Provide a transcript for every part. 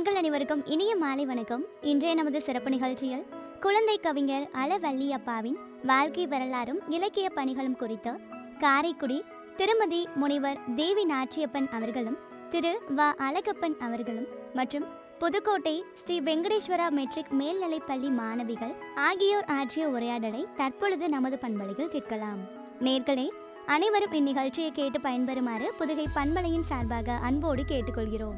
பெண்கள் அனைவருக்கும் இனிய மாலை வணக்கம் இன்றைய நமது சிறப்பு நிகழ்ச்சியில் குழந்தை கவிஞர் அலவல்லியப்பாவின் வாழ்க்கை வரலாறும் இலக்கிய பணிகளும் குறித்து காரைக்குடி திருமதி முனிவர் தேவி நாச்சியப்பன் அவர்களும் திரு வ அழகப்பன் அவர்களும் மற்றும் புதுக்கோட்டை ஸ்ரீ வெங்கடேஸ்வரா மெட்ரிக் மேல்நிலைப் பள்ளி மாணவிகள் ஆகியோர் ஆற்றிய உரையாடலை தற்பொழுது நமது பண்பலையில் கேட்கலாம் நேர்களே அனைவரும் இந்நிகழ்ச்சியை கேட்டு பயன்பெறுமாறு புதுகை பண்பலையின் சார்பாக அன்போடு கேட்டுக்கொள்கிறோம்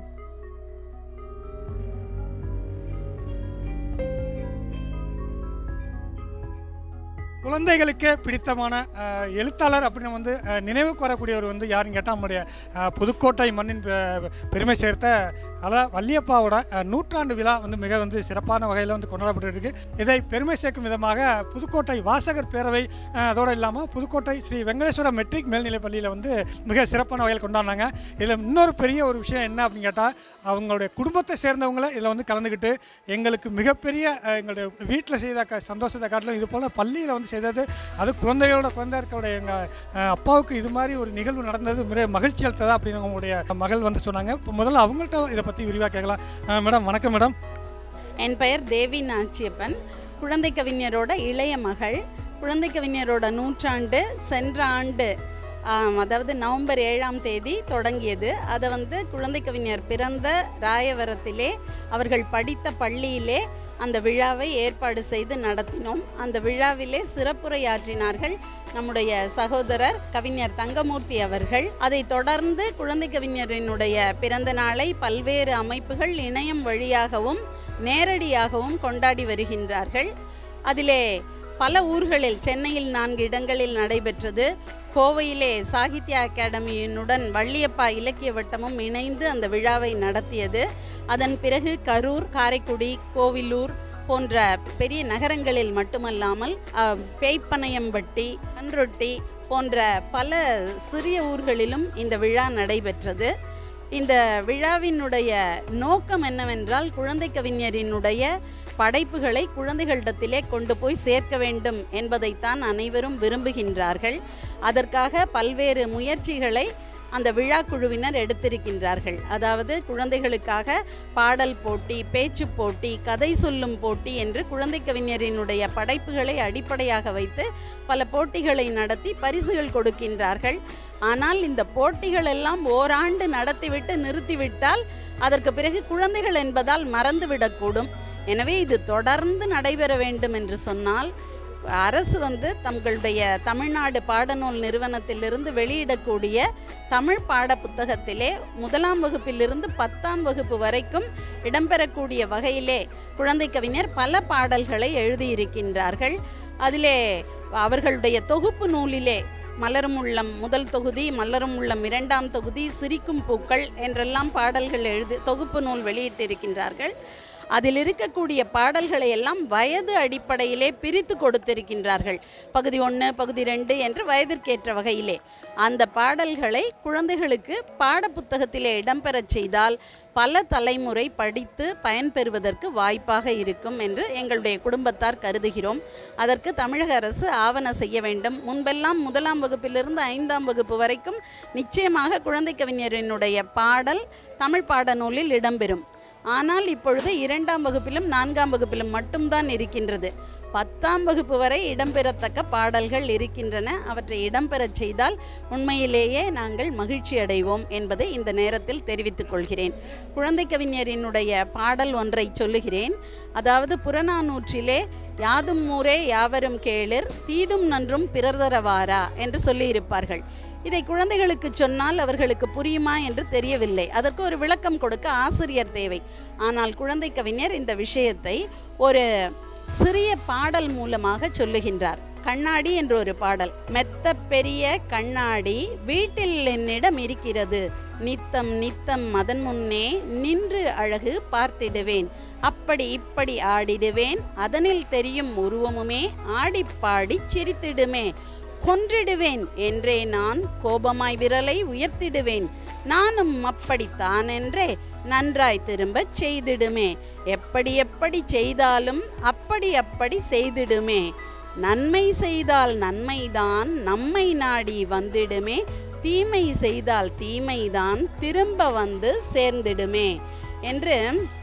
குழந்தைகளுக்கு பிடித்தமான அஹ், எழுத்தாளர் அப்படின்னு வந்து அஹ், நினைவு கூறக்கூடியவர் வந்து யாருன்னு கேட்டால் நம்முடைய அஹ், புதுக்கோட்டை மண்ணின் பெ- பெருமை சேர்த்த அல வள்ளியப்பாவோட அஹ், நூற்றாண்டு விழா வந்து மிக வந்து சிறப்பான வகையில் வந்து கொண்டாடப்பட்டு இருக்கு இதை பெருமை சேர்க்கும் விதமாக புதுக்கோட்டை வாசகர் பேரவை அஹ், அதோடு இல்லாமல் புதுக்கோட்டை ஸ்ரீ வெங்கடேஸ்வர மெட்ரிக் மேல்நிலைப் பள்ளியில் வந்து மிக சிறப்பான வகையில் கொண்டாடினாங்க இதில் இன்னொரு பெரிய ஒரு விஷயம் என்ன அப்படின்னு கேட்டால் அவங்களுடைய குடும்பத்தை சேர்ந்தவங்கள இதில் வந்து கலந்துக்கிட்டு எங்களுக்கு மிகப்பெரிய அஹ், எங்களுடைய வீட்டில் செய்த க சந்தோஷத்தை காட்டிலும் இது போல் பள்ளியில் வந்து செய்தது அது குழந்தைகளோட குழந்தை இருக்கோட எங்கள் அப்பாவுக்கு இது மாதிரி ஒரு நிகழ்வு நடந்தது மிக மகிழ்ச்சி அளித்ததா அப்படின்னு அவங்களுடைய மகள் வந்து சொன்னாங்க இப்போ முதல்ல அவங்கள்ட்ட இதை பற்றி விரிவாக கேட்கலாம் அஹ், மேடம் வணக்கம் மேடம் என் பெயர் தேவி நாச்சியப்பன் குழந்தை கவிஞரோட இளைய மகள் குழந்தை கவிஞரோட நூற்றாண்டு சென்ற ஆண்டு ஆம், அதாவது நவம்பர் ஏழாம் தேதி தொடங்கியது அதை வந்து குழந்தை கவிஞர் பிறந்த ராயவரத்திலே அவர்கள் படித்த பள்ளியிலே அந்த விழாவை ஏற்பாடு செய்து நடத்தினோம் அந்த விழாவிலே சிறப்புரையாற்றினார்கள் நம்முடைய சகோதரர் கவிஞர் தங்கமூர்த்தி அவர்கள் அதை தொடர்ந்து குழந்தை கவிஞரினுடைய பிறந்த நாளை பல்வேறு அமைப்புகள் இணையம் வழியாகவும் நேரடியாகவும் கொண்டாடி வருகின்றார்கள் அதிலே பல ஊர்களில் சென்னையில் நான்கு இடங்களில் நடைபெற்றது கோவையிலே சாகித்ய அகாடமியினுடன் வள்ளியப்பா இலக்கிய வட்டமும் இணைந்து அந்த விழாவை நடத்தியது அதன் பிறகு கரூர் காரைக்குடி கோவிலூர் போன்ற பெரிய நகரங்களில் மட்டுமல்லாமல் அஹ், பேய்ப்பனையம்பட்டி பன்ரொட்டி போன்ற பல சிறிய ஊர்களிலும் இந்த விழா நடைபெற்றது இந்த விழாவினுடைய நோக்கம் என்னவென்றால் குழந்தை கவிஞரினுடைய படைப்புகளை குழந்தைகளிடத்திலே கொண்டு போய் சேர்க்க வேண்டும் என்பதைத்தான் அனைவரும் விரும்புகின்றார்கள் அதற்காக பல்வேறு முயற்சிகளை அந்த விழா குழுவினர் எடுத்திருக்கின்றார்கள் அதாவது குழந்தைகளுக்காக பாடல் போட்டி பேச்சு போட்டி கதை சொல்லும் போட்டி என்று குழந்தை கவிஞரினுடைய படைப்புகளை அடிப்படையாக வைத்து பல போட்டிகளை நடத்தி பரிசுகள் கொடுக்கின்றார்கள் ஆனால் இந்த போட்டிகள் எல்லாம் ஓராண்டு நடத்திவிட்டு நிறுத்திவிட்டால் அதற்கு பிறகு குழந்தைகள் என்பதால் மறந்துவிடக்கூடும் எனவே இது தொடர்ந்து நடைபெற வேண்டும் என்று சொன்னால் அரசு வந்து தங்களுடைய தமிழ்நாடு பாடநூல் நிறுவனத்திலிருந்து வெளியிடக்கூடிய தமிழ் பாட புத்தகத்திலே முதலாம் வகுப்பிலிருந்து பத்தாம் வகுப்பு வரைக்கும் இடம்பெறக்கூடிய வகையிலே குழந்தை கவிஞர் பல பாடல்களை எழுதியிருக்கின்றார்கள் அதிலே அவர்களுடைய தொகுப்பு நூலிலே மலரும் உள்ளம் முதல் தொகுதி மலரும் உள்ளம் இரண்டாம் தொகுதி சிரிக்கும் பூக்கள் என்றெல்லாம் பாடல்கள் எழுதி தொகுப்பு நூல் வெளியிட்டிருக்கின்றார்கள் அதில் இருக்கக்கூடிய பாடல்களை எல்லாம் வயது அடிப்படையிலே பிரித்து கொடுத்திருக்கின்றார்கள் பகுதி ஒன்று பகுதி ரெண்டு என்று வயதிற்கேற்ற வகையிலே அந்த பாடல்களை குழந்தைகளுக்கு பாடப்புத்தகத்திலே இடம்பெறச் செய்தால் பல தலைமுறை படித்து பயன்பெறுவதற்கு வாய்ப்பாக இருக்கும் என்று எங்களுடைய குடும்பத்தார் கருதுகிறோம் அதற்கு தமிழக அரசு ஆவண செய்ய வேண்டும் முன்பெல்லாம் முதலாம் வகுப்பிலிருந்து ஐந்தாம் வகுப்பு வரைக்கும் நிச்சயமாக குழந்தை கவிஞரினுடைய பாடல் தமிழ் பாடநூலில் இடம்பெறும் ஆனால் இப்பொழுது இரண்டாம் வகுப்பிலும் நான்காம் வகுப்பிலும் மட்டும்தான் இருக்கின்றது பத்தாம் வகுப்பு வரை இடம்பெறத்தக்க பாடல்கள் இருக்கின்றன அவற்றை இடம்பெறச் செய்தால் உண்மையிலேயே நாங்கள் மகிழ்ச்சி அடைவோம் என்பதை இந்த நேரத்தில் தெரிவித்துக் கொள்கிறேன் குழந்தை கவிஞரினுடைய பாடல் ஒன்றை சொல்லுகிறேன் அதாவது புறநானூற்றிலே யாதும் ஊரே யாவரும் கேளிர் தீதும் நன்றும் பிறர்தரவாரா என்று சொல்லியிருப்பார்கள் இதை குழந்தைகளுக்கு சொன்னால் அவர்களுக்கு புரியுமா என்று தெரியவில்லை அதற்கு ஒரு விளக்கம் கொடுக்க ஆசிரியர் தேவை ஆனால் குழந்தை கவிஞர் இந்த விஷயத்தை ஒரு சிறிய பாடல் மூலமாக சொல்லுகின்றார் கண்ணாடி என்ற ஒரு பாடல் மெத்த பெரிய கண்ணாடி வீட்டில் என்னிடம் இருக்கிறது நித்தம் நித்தம் அதன் முன்னே நின்று அழகு பார்த்திடுவேன் அப்படி இப்படி ஆடிடுவேன் அதனில் தெரியும் உருவமுமே ஆடிப்பாடி சிரித்திடுமே கொன்றிடுவேன் என்றே நான் கோபமாய் விரலை உயர்த்திடுவேன் நானும் அப்படித்தான் என்றே நன்றாய் திரும்பச் செய்திடுமே எப்படி எப்படி செய்தாலும் அப்படி அப்படி செய்திடுமே நன்மை செய்தால் நன்மைதான் நம்மை நாடி வந்திடுமே தீமை செய்தால் தீமைதான் திரும்ப வந்து சேர்ந்திடுமே என்று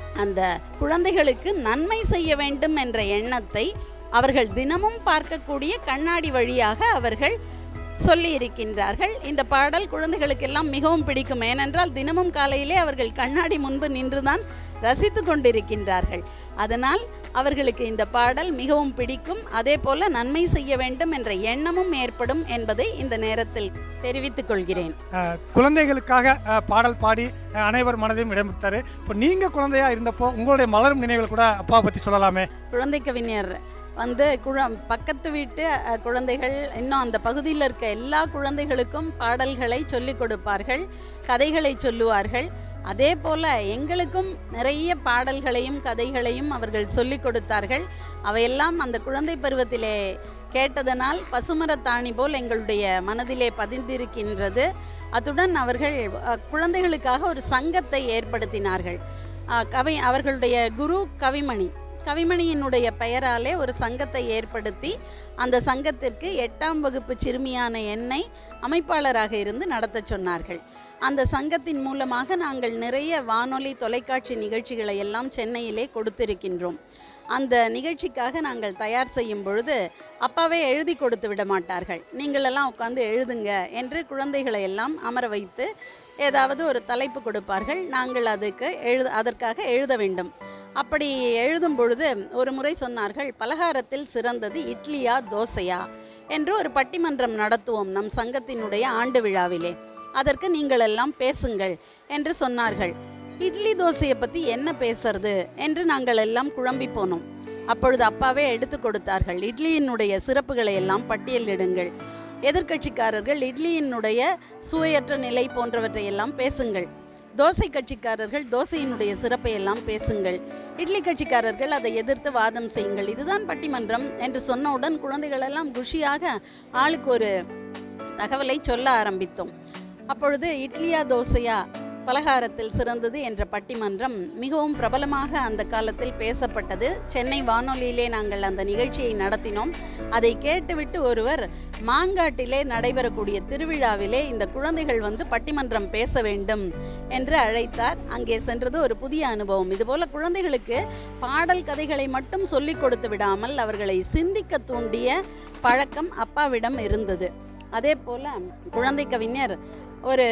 அந்த குழந்தைகளுக்கு நன்மை செய்ய வேண்டும் என்ற எண்ணத்தை அவர்கள் தினமும் பார்க்கக்கூடிய கண்ணாடி வழியாக அவர்கள் சொல்லி இருக்கின்றார்கள் இந்த பாடல் குழந்தைகளுக்கெல்லாம் மிகவும் பிடிக்கும் ஏனென்றால் தினமும் காலையிலே அவர்கள் கண்ணாடி முன்பு நின்றுதான் ரசித்து கொண்டிருக்கின்றார்கள் அதனால் அவர்களுக்கு இந்த பாடல் மிகவும் பிடிக்கும் அதே போல நன்மை செய்ய வேண்டும் என்ற எண்ணமும் ஏற்படும் என்பதை இந்த நேரத்தில் தெரிவித்துக் கொள்கிறேன் அஹ், குழந்தைகளுக்காக அஹ், பாடல் பாடி அஹ், அனைவர் மனதையும் இடம் பிடித்தாரு இப்போ நீங்கள் குழந்தையா இருந்தப்போ உங்களுடைய மலரும் நினைவுகள் கூட அப்பாவை பற்றி சொல்லலாமே குழந்தை கவிஞர் வந்து குழ பக்கத்து வீட்டு அஹ், குழந்தைகள் இன்னும் அந்த பகுதியில் இருக்க எல்லா குழந்தைகளுக்கும் பாடல்களை சொல்லிக் கொடுப்பார்கள் கதைகளை சொல்லுவார்கள் அதே போல எங்களுக்கும் நிறைய பாடல்களையும் கதைகளையும் அவர்கள் சொல்லிக் கொடுத்தார்கள் அவையெல்லாம் அந்த குழந்தை பருவத்திலே கேட்டதனால் பசுமரத்தாணி போல் எங்களுடைய மனதிலே பதிந்திருக்கின்றது அத்துடன் அவர்கள் அஹ், குழந்தைகளுக்காக ஒரு சங்கத்தை ஏற்படுத்தினார்கள் அஹ், கவி அவர்களுடைய குரு கவிமணி கவிமணியினுடைய பெயராலே ஒரு சங்கத்தை ஏற்படுத்தி அந்த சங்கத்திற்கு எட்டாம் வகுப்பு சிறுமியான என்னை அமைப்பாளராக இருந்து நடத்தச் சொன்னார்கள் அந்த சங்கத்தின் மூலமாக நாங்கள் நிறைய வானொலி தொலைக்காட்சி நிகழ்ச்சிகளை எல்லாம் சென்னையிலே கொடுத்திருக்கின்றோம் அந்த நிகழ்ச்சிக்காக நாங்கள் தயார் செய்யும் பொழுது அப்பாவே எழுதி கொடுத்து விட மாட்டார்கள் நீங்களெல்லாம் உட்காந்து எழுதுங்க என்று குழந்தைகளை எல்லாம் அமர வைத்து ஏதாவது ஒரு தலைப்பு கொடுப்பார்கள் நாங்கள் அதுக்கு எழுத அதற்காக எழுத வேண்டும் அப்படி எழுதும் பொழுது ஒரு முறை சொன்னார்கள் பலகாரத்தில் சிறந்தது இட்லியா தோசையா என்று ஒரு பட்டிமன்றம் நடத்துவோம் நம் சங்கத்தினுடைய ஆண்டு விழாவிலே அதற்கு நீங்கள் எல்லாம் பேசுங்கள் என்று சொன்னார்கள் இட்லி தோசையை பற்றி என்ன பேசுறது என்று நாங்கள் எல்லாம் குழம்பி போனோம் அப்பொழுது அப்பாவே எடுத்து கொடுத்தார்கள் இட்லியினுடைய சிறப்புகளை எல்லாம் பட்டியலிடுங்கள் எதிர்க்கட்சிக்காரர்கள் இட்லியினுடைய சுவையற்ற நிலை போன்றவற்றை எல்லாம் பேசுங்கள் தோசை கட்சிக்காரர்கள் தோசையினுடைய சிறப்பை எல்லாம் பேசுங்கள் இட்லி கட்சிக்காரர்கள் அதை எதிர்த்து வாதம் செய்யுங்கள் இதுதான் பட்டிமன்றம் என்று சொன்னவுடன் குழந்தைகள் எல்லாம் குஷியாக ஆளுக்கு ஒரு தகவலை சொல்ல ஆரம்பித்தோம் அப்பொழுது இட்லியா தோசையா பலகாரத்தில் சிறந்தது என்ற பட்டிமன்றம் மிகவும் பிரபலமாக அந்த காலத்தில் பேசப்பட்டது சென்னை வானொலியிலே நாங்கள் அந்த நிகழ்ச்சியை நடத்தினோம் அதை கேட்டுவிட்டு ஒருவர் மாங்காட்டிலே நடைபெறக்கூடிய திருவிழாவிலே இந்த குழந்தைகள் வந்து பட்டிமன்றம் பேச வேண்டும் என்று அழைத்தார் அங்கே சென்றது ஒரு புதிய அனுபவம் இதுபோல குழந்தைகளுக்கு பாடல் கதைகளை மட்டும் சொல்லிக் கொடுத்து விடாமல் அவர்களை சிந்திக்க தூண்டிய பழக்கம் அப்பாவிடம் இருந்தது அதே போல குழந்தை கவிஞர் ஒரு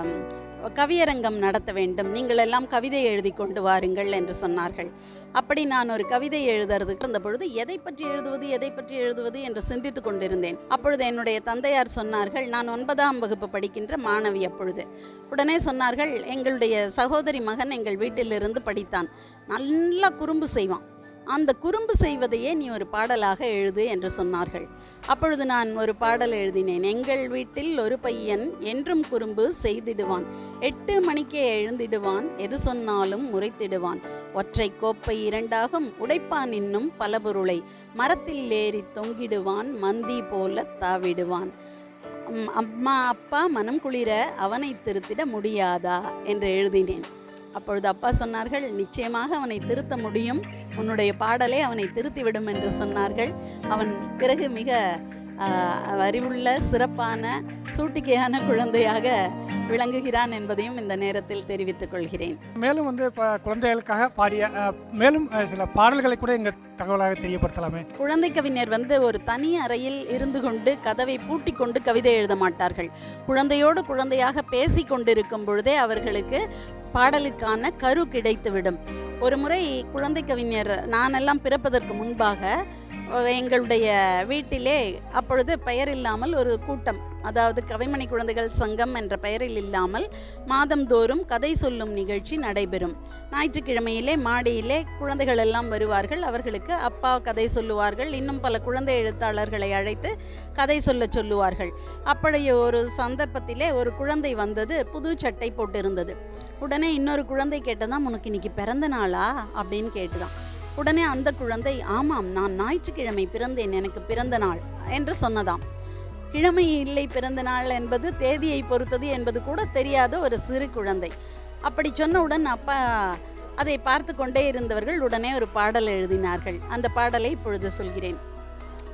கவியரங்கம் நடத்த வேண்டும் நீங்கள் எல்லாம் கவிதை எழுதி கொண்டு வாருங்கள் என்று சொன்னார்கள் அப்படி நான் ஒரு கவிதை எழுதுறதுக்கு இருந்த பொழுது எதை பற்றி எழுதுவது எதை பற்றி எழுதுவது என்று சிந்தித்து கொண்டிருந்தேன் அப்பொழுது என்னுடைய தந்தையார் சொன்னார்கள் நான் ஒன்பதாம் வகுப்பு படிக்கின்ற மாணவி அப்பொழுது உடனே சொன்னார்கள் எங்களுடைய சகோதரி மகன் எங்கள் வீட்டிலிருந்து படித்தான் நல்லா குறும்பு செய்வான் அந்த குறும்பு செய்வதையே நீ ஒரு பாடலாக எழுது என்று சொன்னார்கள் அப்பொழுது நான் ஒரு பாடல் எழுதினேன் எங்கள் வீட்டில் ஒரு பையன் என்றும் குறும்பு செய்திடுவான் எட்டு மணிக்கே எழுந்திடுவான் எது சொன்னாலும் முறைத்திடுவான் ஒற்றை கோப்பை இரண்டாகும் உடைப்பான் இன்னும் பல பொருளை மரத்தில் ஏறி தொங்கிடுவான் மந்தி போல தாவிடுவான் உம், அம்மா அப்பா மனம் குளிர அவனை திருத்திட முடியாதா என்று எழுதினேன் அப்பொழுது அப்பா சொன்னார்கள் நிச்சயமாக அவனை திருத்த முடியும் உன்னுடைய பாடலே அவனை திருத்திவிடும் என்று சொன்னார்கள் அவன் பிறகு மிக ஆஹ், அறிவுள்ள சிறப்பான சூட்டிக்கையான குழந்தையாக விளங்குகிறான் என்பதையும் இந்த நேரத்தில் தெரிவித்துக் கொள்கிறேன் மேலும் வந்து இப்போ குழந்தைகளுக்காக பாடிய அஹ், மேலும் அஹ், சில பாடல்களை கூட எங்கள் தகவலாக தெரியப்படுத்தலாமே குழந்தை கவிஞர் வந்து ஒரு தனி அறையில் இருந்து கொண்டு கதவை பூட்டி கொண்டு கவிதை எழுத மாட்டார்கள் குழந்தையோடு குழந்தையாக பேசி கொண்டிருக்கும் பொழுதே அவர்களுக்கு பாடலுக்கான கரு கிடைத்துவிடும் ஒரு முறை குழந்தை கவிஞர் நானெல்லாம் பிறப்பதற்கு முன்பாக அஹ், எங்களுடைய வீட்டிலே அப்பொழுது பெயர் இல்லாமல் ஒரு கூட்டம் அதாவது கவிமணி குழந்தைகள் சங்கம் என்ற பெயரில் இல்லாமல் மாதந்தோறும் கதை சொல்லும் நிகழ்ச்சி நடைபெறும் ஞாயிற்றுக்கிழமையிலே மாடியிலே குழந்தைகள் எல்லாம் வருவார்கள் அவர்களுக்கு அப்பா கதை சொல்லுவார்கள் இன்னும் பல குழந்தை எழுத்தாளர்களை அழைத்து கதை சொல்ல சொல்லுவார்கள் அப்படி ஒரு சந்தர்ப்பத்திலே ஒரு குழந்தை வந்தது புது சட்டை போட்டிருந்தது உடனே இன்னொரு குழந்தை கேட்டதான் உனக்கு இன்னைக்கு பிறந்த நாளா அப்படின்னு கேட்டுதான் உடனே அந்த குழந்தை ஆமாம் நான் ஞாயிற்றுக்கிழமை பிறந்தேன் எனக்கு பிறந்த நாள் என்று சொன்னதாம் கிழமை இல்லை பிறந்த நாள் என்பது தேதியை பொறுத்தது என்பது கூட தெரியாத ஒரு சிறு குழந்தை அப்படி சொன்னவுடன் அப்பா அதை பார்த்து கொண்டே இருந்தவர்கள் உடனே ஒரு பாடல் எழுதினார்கள் அந்த பாடலை இப்பொழுது சொல்கிறேன்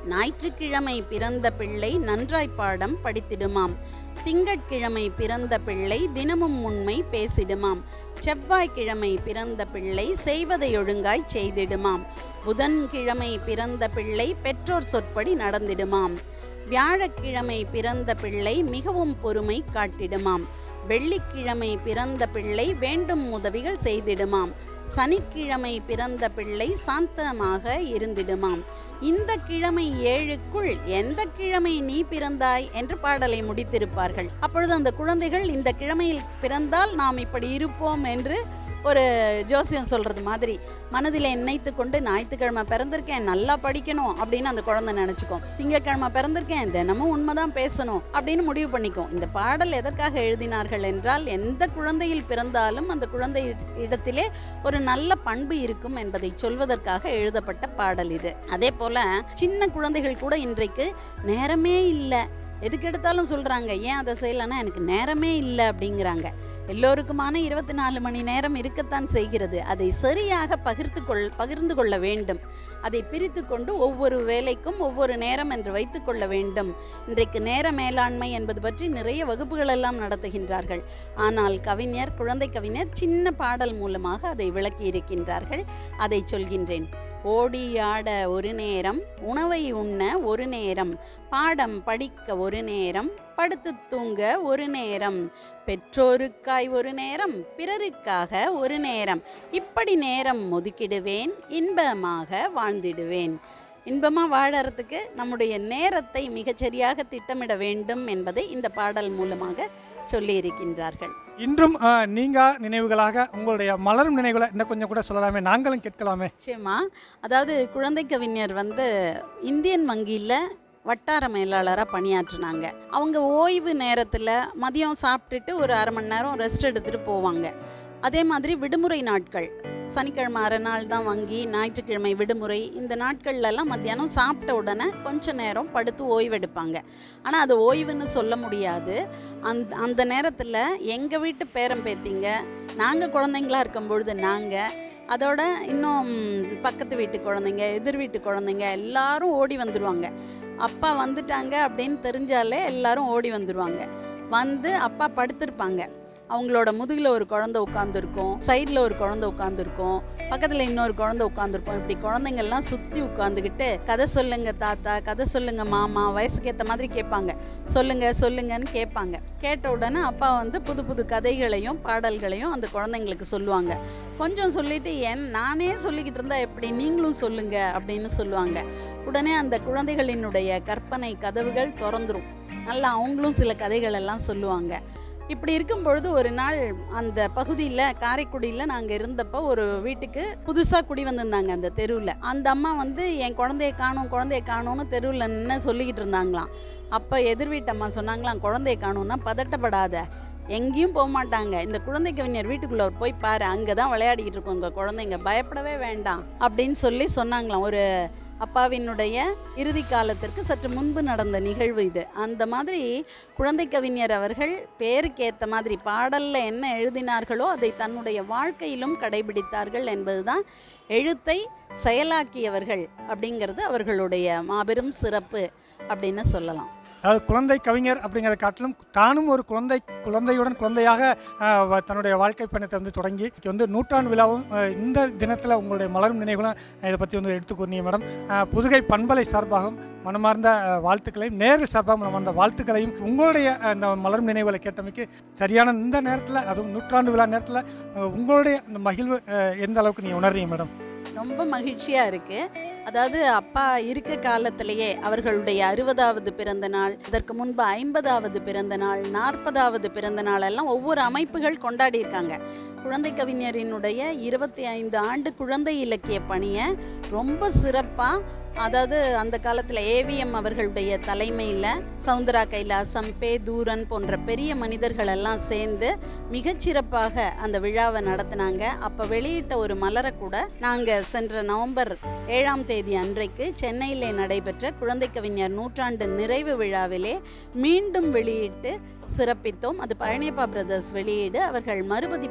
ஞாயிற்றுக்கிழமை பிறந்த பிள்ளை நன்றாய் பாடம் படித்திடுமாம் திங்கட்கிழமை பிறந்த பிள்ளை தினமும் உண்மை பேசிடுமாம் செவ்வாய்க்கிழமை பிறந்த பிள்ளை செய்வதை ஒழுங்காய் செய்திடுமாம் புதன்கிழமை பிறந்த பிள்ளை பெற்றோர் சொற்படி நடந்திடுமாம் வியாழக்கிழமை பிறந்த பிள்ளை மிகவும் பொறுமை காட்டிடுமாம் வெள்ளிக்கிழமை பிறந்த பிள்ளை வேண்டும் உதவிகள் செய்திடுமாம் சனிக்கிழமை பிறந்த பிள்ளை சாந்தமாக இருந்திடுமாம் இந்த கிழமை ஏழுக்குள் எந்த கிழமை நீ பிறந்தாய் என்று பாடலை முடித்திருப்பார்கள் அப்பொழுது அந்த குழந்தைகள் இந்த கிழமையில் பிறந்தால் நாம் இப்படி இருப்போம் என்று ஒரு ஜோசியம் சொல்றது மாதிரி மனதில் நினைத்து கொண்டு ஞாயிற்றுக்கிழமை பிறந்திருக்கேன் நல்லா படிக்கணும் அப்படின்னு அந்த குழந்தை நினச்சிக்கும் திங்கட்கிழமை பிறந்திருக்கேன் தினமும் உண்மைதான் பேசணும் அப்படின்னு முடிவு பண்ணிக்கும் இந்த பாடல் எதற்காக எழுதினார்கள் என்றால் எந்த குழந்தையில் பிறந்தாலும் அந்த குழந்தை இடத்திலே ஒரு நல்ல பண்பு இருக்கும் என்பதை சொல்வதற்காக எழுதப்பட்ட பாடல் இது அதே போல சின்ன குழந்தைகள் கூட இன்றைக்கு நேரமே இல்லை எதுக்கு எடுத்தாலும் சொல்றாங்க ஏன் அதை செய்யலைன்னா எனக்கு நேரமே இல்லை அப்படிங்கிறாங்க எல்லோருக்குமான இருபத்தி நாலு மணி நேரம் இருக்கத்தான் செய்கிறது அதை சரியாக பகிர்ந்து கொள் பகிர்ந்து கொள்ள வேண்டும் அதை பிரித்து கொண்டு ஒவ்வொரு வேலைக்கும் ஒவ்வொரு நேரம் என்று வைத்துக்கொள்ள வேண்டும் இன்றைக்கு நேர மேலாண்மை என்பது பற்றி நிறைய வகுப்புகள் எல்லாம் நடத்துகின்றார்கள் ஆனால் கவிஞர் குழந்தை கவிஞர் சின்ன பாடல் மூலமாக அதை விளக்கி இருக்கின்றார்கள் அதை சொல்கின்றேன் ஓடி ஆட ஒரு நேரம் உணவை உண்ண ஒரு நேரம் பாடம் படிக்க ஒரு நேரம் படுத்து தூங்க ஒரு நேரம் பெற்றோருக்காய் ஒரு நேரம் பிறருக்காக ஒரு நேரம் இப்படி நேரம் ஒதுக்கிடுவேன் இன்பமாக வாழ்ந்திடுவேன் இன்பமாக வாழறதுக்கு நம்முடைய நேரத்தை மிகச்சரியாக திட்டமிட வேண்டும் என்பதை இந்த பாடல் மூலமாக சொல்லியிருக்கின்றார்கள் இன்றும் அஹ், நீங்கா நினைவுகளாக உங்களுடைய மலரும் நினைவுகளை இன்னும் கொஞ்சம் கூட சொல்லலாமே நாங்களும் கேட்கலாமே நிச்சயமா அதாவது குழந்தை கவிஞர் வந்து இந்தியன் வங்கியில் வட்டார மேலாளராக பணியாற்றினாங்க அவங்க ஓய்வு நேரத்தில் மதியம் சாப்பிட்டுட்டு ஒரு அரை மணி நேரம் ரெஸ்ட் எடுத்துகிட்டு போவாங்க அதே மாதிரி விடுமுறை நாட்கள் சனிக்கிழமை அரை நாள் தான் வங்கி ஞாயிற்றுக்கிழமை விடுமுறை இந்த நாட்கள்லலாம் மத்தியானம் சாப்பிட்ட உடனே கொஞ்ச நேரம் படுத்து ஓய்வெடுப்பாங்க ஆனால் அது ஓய்வுன்னு சொல்ல முடியாது அந்த அந்த நேரத்தில் எங்கள் வீட்டு பேரன் பேத்திங்க நாங்கள் குழந்தைங்களா இருக்கும் பொழுது நாங்கள் அதோட இன்னும் பக்கத்து வீட்டு குழந்தைங்க எதிர் வீட்டு குழந்தைங்க எல்லாரும் ஓடி வந்துடுவாங்க அப்பா வந்துட்டாங்க அப்படின்னு தெரிஞ்சாலே எல்லாரும் ஓடி வந்துடுவாங்க வந்து அப்பா படுத்திருப்பாங்க அவங்களோட முதுகில் ஒரு குழந்தை உட்காந்துருக்கும் சைடில் ஒரு குழந்தை உட்காந்துருக்கும் பக்கத்தில் இன்னொரு குழந்தை உட்காந்துருப்போம் இப்படி குழந்தைங்கள்லாம் சுற்றி உட்காந்துக்கிட்டு கதை சொல்லுங்க தாத்தா கதை சொல்லுங்க மாமா வயசுக்கு ஏற்ற மாதிரி கேட்பாங்க சொல்லுங்க சொல்லுங்கன்னு கேட்பாங்க கேட்ட உடனே அப்பா வந்து புது புது கதைகளையும் பாடல்களையும் அந்த குழந்தைங்களுக்கு சொல்லுவாங்க கொஞ்சம் சொல்லிட்டு என் நானே சொல்லிக்கிட்டு இருந்தா எப்படி நீங்களும் சொல்லுங்க அப்படின்னு சொல்லுவாங்க உடனே அந்த குழந்தைகளினுடைய கற்பனை கதவுகள் திறந்துரும் நல்லா அவங்களும் சில கதைகள் எல்லாம் சொல்லுவாங்க இப்படி இருக்கும் பொழுது ஒரு நாள் அந்த பகுதியில் காரைக்குடியில் நாங்கள் இருந்தப்போ ஒரு வீட்டுக்கு புதுசாக குடி வந்திருந்தாங்க அந்த தெருவில் அந்த அம்மா வந்து என் குழந்தைய காணும் குழந்தைய காணும்னு தெருவில் நின்று சொல்லிக்கிட்டு இருந்தாங்களாம் அப்போ எதிர் வீட்டு அம்மா சொன்னாங்களாம் குழந்தைய காணும்னா பதட்டப்படாத எங்கேயும் போக மாட்டாங்க இந்த குழந்தை கவிஞர் வீட்டுக்குள்ளே போய் பாரு அங்கே தான் விளையாடிக்கிட்டு இருக்கோம் உங்கள் குழந்தைங்க பயப்படவே வேண்டாம் அப்படின்னு சொல்லி சொன்னாங்களாம் ஒரு அப்பாவினுடைய இறுதி காலத்திற்கு சற்று முன்பு நடந்த நிகழ்வு இது அந்த மாதிரி குழந்தை கவிஞர் அவர்கள் பேருக்கு ஏற்ற மாதிரி பாடலில் என்ன எழுதினார்களோ அதை தன்னுடைய வாழ்க்கையிலும் கடைபிடித்தார்கள் என்பதுதான் எழுத்தை செயலாக்கியவர்கள் அப்படிங்கிறது அவர்களுடைய மாபெரும் சிறப்பு அப்படின்னு சொல்லலாம் அதாவது குழந்தை கவிஞர் அப்படிங்கிறத காட்டிலும் தானும் ஒரு குழந்தை குழந்தையுடன் குழந்தையாக அஹ், வ- தன்னுடைய வாழ்க்கை பயணத்தை வந்து தொடங்கி இன்னைக்கு வந்து நூற்றாண்டு விழாவும் அஹ், இந்த தினத்தில் உங்களுடைய மலரும் நினைவுகளும் இதை பற்றி வந்து எடுத்துக்கொண்டீங்க மேடம் அஹ், புதுகை பண்பலை சார்பாகவும் மனமார்ந்த அஹ், வாழ்த்துக்களையும் நேரில் சார்பாகவும் மனமார்ந்த வாழ்த்துக்களையும் உங்களுடைய அஹ், இந்த மலரும் நினைவுகளை கேட்டமைக்கு சரியான இந்த நேரத்தில் அதுவும் நூற்றாண்டு விழா நேரத்தில் அஹ், உங்களுடைய அந்த மகிழ்வு அஹ், எந்த அளவுக்கு நீங்கள் உணர்றீங்க மேடம் ரொம்ப மகிழ்ச்சியாக இருக்குது அதாவது அப்பா இருக்க காலத்திலேயே அவர்களுடைய அறுபதாவது பிறந்த நாள் அதற்கு முன்பு ஐம்பதாவது பிறந்த நாள் நாற்பதாவது பிறந்த நாள் எல்லாம் ஒவ்வொரு அமைப்புகள் கொண்டாடி இருக்காங்க குழந்தை கவிஞரினுடைய இருபத்தி ஐந்து ஆண்டு குழந்தை இலக்கிய பணியை ரொம்ப சிறப்பாக அதாவது அந்த காலத்தில் ஏவிஎம் அவர்களுடைய தலைமையில் சவுந்தரா கைலாசம் பே தூரன் போன்ற பெரிய மனிதர்கள் எல்லாம் சேர்ந்து மிகச்சிறப்பாக அந்த விழாவை நடத்தினாங்க அப்போ வெளியிட்ட ஒரு மலரை கூட நாங்கள் சென்ற நவம்பர் ஏழாம் தேதி அன்றைக்கு சென்னையிலே நடைபெற்ற குழந்தை கவிஞர் நூற்றாண்டு நிறைவு விழாவிலே மீண்டும் வெளியிட்டு சிறப்பித்தோம் அது பழனியப்பா பிரதர்ஸ் வெளியீடு அவர்கள் மறுபதிப்பு செய்து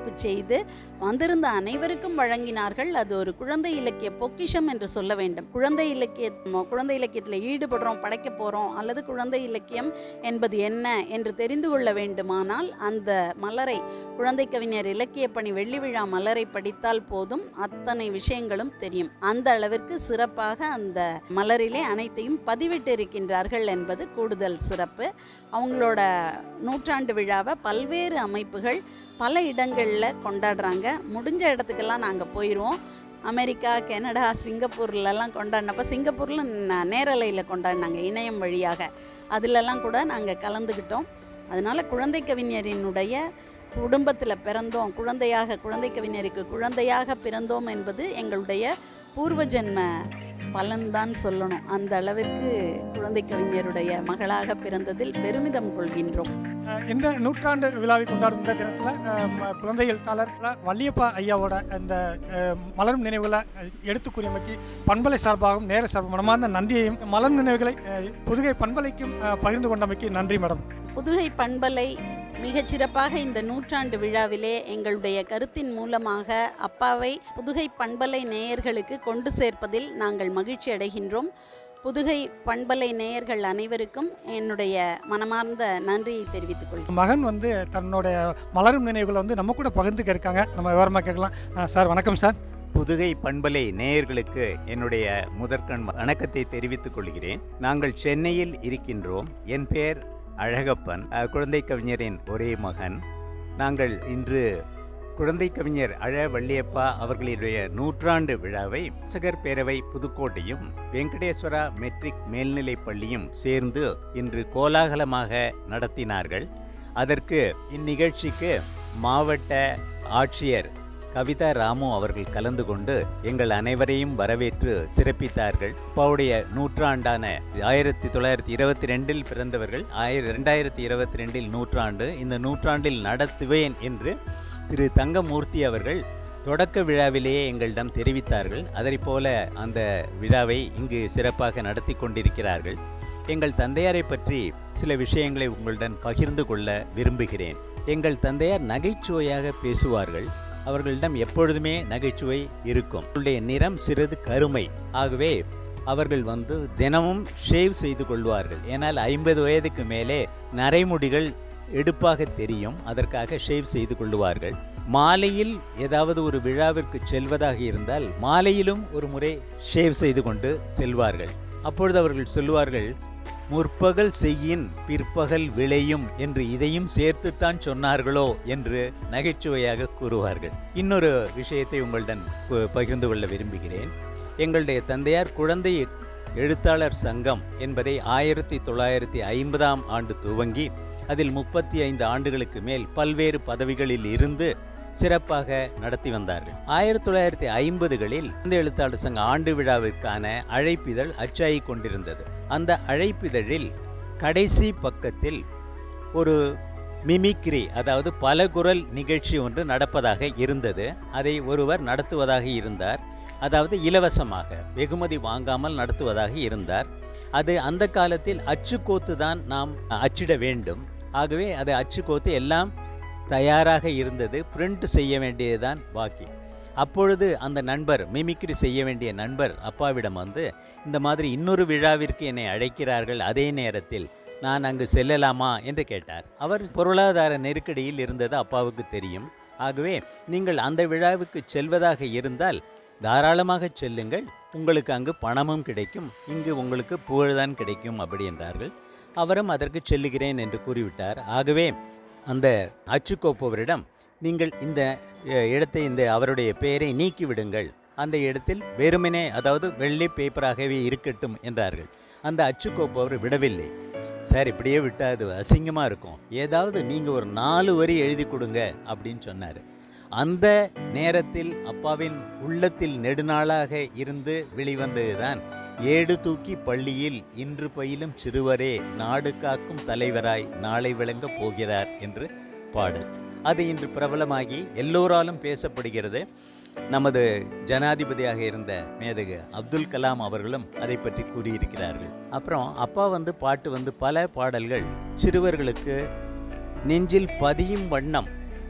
செய்து வந்திருந்த அனைவருக்கும் வழங்கினார்கள் அது ஒரு குழந்தை இலக்கிய பொக்கிஷம் என்று சொல்ல வேண்டும் குழந்தை இலக்கிய குழந்தை இலக்கியத்தில் ஈடுபடுறோம் படைக்க போகிறோம் அல்லது குழந்தை இலக்கியம் என்பது என்ன என்று தெரிந்து கொள்ள வேண்டுமானால் அந்த மலரை குழந்தை கவிஞர் இலக்கிய பணி வெள்ளி விழா மலரை படித்தால் போதும் அத்தனை விஷயங்களும் தெரியும் அந்த அளவிற்கு சிறப்பாக அந்த மலரிலே அனைத்தையும் பதிவிட்டு இருக்கின்றார்கள் என்பது கூடுதல் சிறப்பு அவங்களோட நூற்றாண்டு விழாவை பல்வேறு அமைப்புகள் பல இடங்களில் கொண்டாடுறாங்க முடிஞ்ச இடத்துக்கெல்லாம் நாங்கள் போயிடுவோம் அமெரிக்கா கனடா சிங்கப்பூர்லலாம் கொண்டாடினப்போ சிங்கப்பூரில் ந- நேரலையில் கொண்டாடினாங்க இணையம் வழியாக அதிலெல்லாம் கூட நாங்கள் கலந்துக்கிட்டோம் அதனால் குழந்தை கவிஞரினுடைய குடும்பத்தில் பிறந்தோம் குழந்தையாக குழந்தை கவிஞருக்கு குழந்தையாக பிறந்தோம் என்பது எங்களுடைய பூர்வ ஜென்ம பலன்தான் சொல்லணும் அந்த அளவிற்கு குழந்தை கவிஞருடைய மகளாக பிறந்ததில் பெருமிதம் கொள்கின்றோம் அஹ் இந்த நூற்றாண்டு விழாவை கொண்டாடும் இந்த தினத்தில் குழந்தை எழுத்தாளர் வள்ளியப்பா ஐயாவோட அந்த அஹ், மலரும் நினைவுகளை அஹ், எடுத்து கூறியமைக்கு பண்பலை சார்பாகவும் நேர சார்பாக மனமார்ந்த நன்றியையும் மலர் நினைவுகளை அஹ், புதுகை பண்பலைக்கும் அஹ், பகிர்ந்து கொண்டமைக்கு நன்றி மேடம் புதுகை பண்பலை மிகச் சிறப்பாக இந்த நூற்றாண்டு விழாவிலே எங்களுடைய கருத்தின் மூலமாக அப்பாவை புதுகை பண்பலை நேயர்களுக்கு கொண்டு சேர்ப்பதில் நாங்கள் மகிழ்ச்சி அடைகின்றோம் புதுகை பண்பலை நேயர்கள் அனைவருக்கும் என்னுடைய மனமார்ந்த நன்றியை தெரிவித்துக் கொள்கிறேன் மகன் வந்து தன்னுடைய மலரும் நினைவுகளை வந்து நம்ம கூட பகிர்ந்துக்க இருக்காங்க நம்ம விவரமாக கேட்கலாம் அஹ், சார் வணக்கம் சார் புதுகை பண்பலை நேயர்களுக்கு என்னுடைய முதற்கண் வணக்கத்தை தெரிவித்துக் கொள்கிறேன் நாங்கள் சென்னையில் இருக்கின்றோம் என் பெயர் அழகப்பன் அஹ், குழந்தை கவிஞரின் ஒரே மகன் நாங்கள் இன்று குழந்தை கவிஞர் அழ வள்ளியப்பா அவர்களுடைய நூற்றாண்டு விழாவை வாசகர் பேரவை புதுக்கோட்டையும் வெங்கடேஸ்வரா மெட்ரிக் மேல்நிலைப் பள்ளியும் சேர்ந்து இன்று கோலாகலமாக நடத்தினார்கள் அதற்கு இந்நிகழ்ச்சிக்கு மாவட்ட ஆட்சியர் கவிதா ராமு அவர்கள் கலந்து கொண்டு எங்கள் அனைவரையும் வரவேற்று சிறப்பித்தார்கள் அப்பாவுடைய நூற்றாண்டான ஆயிரத்தி தொள்ளாயிரத்தி இருபத்தி ரெண்டில் பிறந்தவர்கள் ஆயிர ரெண்டாயிரத்தி இருபத்தி ரெண்டில் நூற்றாண்டு இந்த நூற்றாண்டில் நடத்துவேன் என்று திரு தங்கமூர்த்தி அவர்கள் தொடக்க விழாவிலேயே எங்களிடம் தெரிவித்தார்கள் அதைப் போல அந்த விழாவை இங்கு சிறப்பாக நடத்தி கொண்டிருக்கிறார்கள் எங்கள் தந்தையாரை பற்றி சில விஷயங்களை உங்களுடன் பகிர்ந்து கொள்ள விரும்புகிறேன் எங்கள் தந்தையார் நகைச்சுவையாக பேசுவார்கள் அவர்களிடம் எப்பொழுதுமே நகைச்சுவை இருக்கும் அவருடைய நிறம் சிறிது கருமை ஆகவே அவர்கள் வந்து தினமும் ஷேவ் செய்து கொள்வார்கள் ஏனால் ஐம்பது வயதுக்கு மேலே நரைமுடிகள் எடுப்பாக தெரியும் அதற்காக ஷேவ் செய்து கொள்வார்கள் மாலையில் ஏதாவது ஒரு விழாவிற்கு செல்வதாக இருந்தால் மாலையிலும் ஒரு முறை ஷேவ் செய்து கொண்டு செல்வார்கள் அப்பொழுது அவர்கள் சொல்லுவார்கள் முற்பகல் செய்யின் பிற்பகல் விளையும் என்று இதையும் சேர்த்துத்தான் சொன்னார்களோ என்று நகைச்சுவையாக கூறுவார்கள் இன்னொரு விஷயத்தை உங்களுடன் ப- பகிர்ந்து கொள்ள விரும்புகிறேன் எங்களுடைய தந்தையார் குழந்தை எழுத்தாளர் சங்கம் என்பதை ஆயிரத்தி தொள்ளாயிரத்தி ஐம்பதாம் ஆண்டு துவங்கி அதில் முப்பத்தி ஐந்து ஆண்டுகளுக்கு மேல் பல்வேறு பதவிகளில் இருந்து சிறப்பாக நடத்தி வந்தார்கள் ஆயிரத்தி தொள்ளாயிரத்தி ஐம்பதுகளில் இந்த எழுத்தாளர் சங்க ஆண்டு விழாவிற்கான அழைப்பிதழ் அச்சாகி கொண்டிருந்தது அந்த அழைப்பிதழில் கடைசி பக்கத்தில் ஒரு மிமிக்ரி அதாவது பலகுரல் நிகழ்ச்சி ஒன்று நடப்பதாக இருந்தது அதை ஒருவர் நடத்துவதாக இருந்தார் அதாவது இலவசமாக வெகுமதி வாங்காமல் நடத்துவதாக இருந்தார் அது அந்த காலத்தில் அச்சுக்கோத்து தான் நாம் அச்சிட வேண்டும் ஆகவே அது அச்சுக்கோத்து எல்லாம் தயாராக இருந்தது பிரிண்ட் செய்ய வேண்டியதுதான் பாக்கி அப்பொழுது அந்த நண்பர் மிமிக்ரி செய்ய வேண்டிய நண்பர் அப்பாவிடம் வந்து இந்த மாதிரி இன்னொரு விழாவிற்கு என்னை அழைக்கிறார்கள் அதே நேரத்தில் நான் அங்கு செல்லலாமா என்று கேட்டார் அவர் பொருளாதார நெருக்கடியில் இருந்தது அப்பாவுக்கு தெரியும் ஆகவே நீங்கள் அந்த விழாவுக்கு செல்வதாக இருந்தால் தாராளமாக செல்லுங்கள் உங்களுக்கு அங்கு பணமும் கிடைக்கும் இங்கு உங்களுக்கு புகழ்தான் கிடைக்கும் அப்படி என்றார்கள் அவரும் அதற்கு செல்லுகிறேன் என்று கூறிவிட்டார் ஆகவே அந்த அச்சுக்கோப்பவரிடம் நீங்கள் இந்த அஹ், இடத்தை இந்த அவருடைய பெயரை நீக்கிவிடுங்கள் அந்த இடத்தில் வெறுமனே அதாவது வெள்ளை பேப்பராகவே இருக்கட்டும் என்றார்கள் அந்த அச்சுக்கோப்பவர் விடவில்லை சார் இப்படியே விட்டா அது அசிங்கமாக இருக்கும் ஏதாவது நீங்கள் ஒரு நாலு வரி எழுதி கொடுங்க அப்படின்னு சொன்னார் அந்த நேரத்தில் அப்பாவின் உள்ளத்தில் நெடுநாளாக இருந்து வெளிவந்ததுதான் ஏடு தூக்கி பள்ளியில் இன்று பயிலும் சிறுவரே நாடு காக்கும் தலைவராய் நாளை விளங்கப் போகிறார் என்று பாடல் அது இன்று பிரபலமாகி எல்லோராலும் பேசப்படுகிறது நமது ஜனாதிபதியாக இருந்த மேதகு அப்துல் கலாம் அவர்களும் அதை பற்றி கூறியிருக்கிறார்கள் அப்புறம் அப்பா வந்து பாட்டு வந்து பல பாடல்கள் சிறுவர்களுக்கு நெஞ்சில் பதியும் வண்ணம்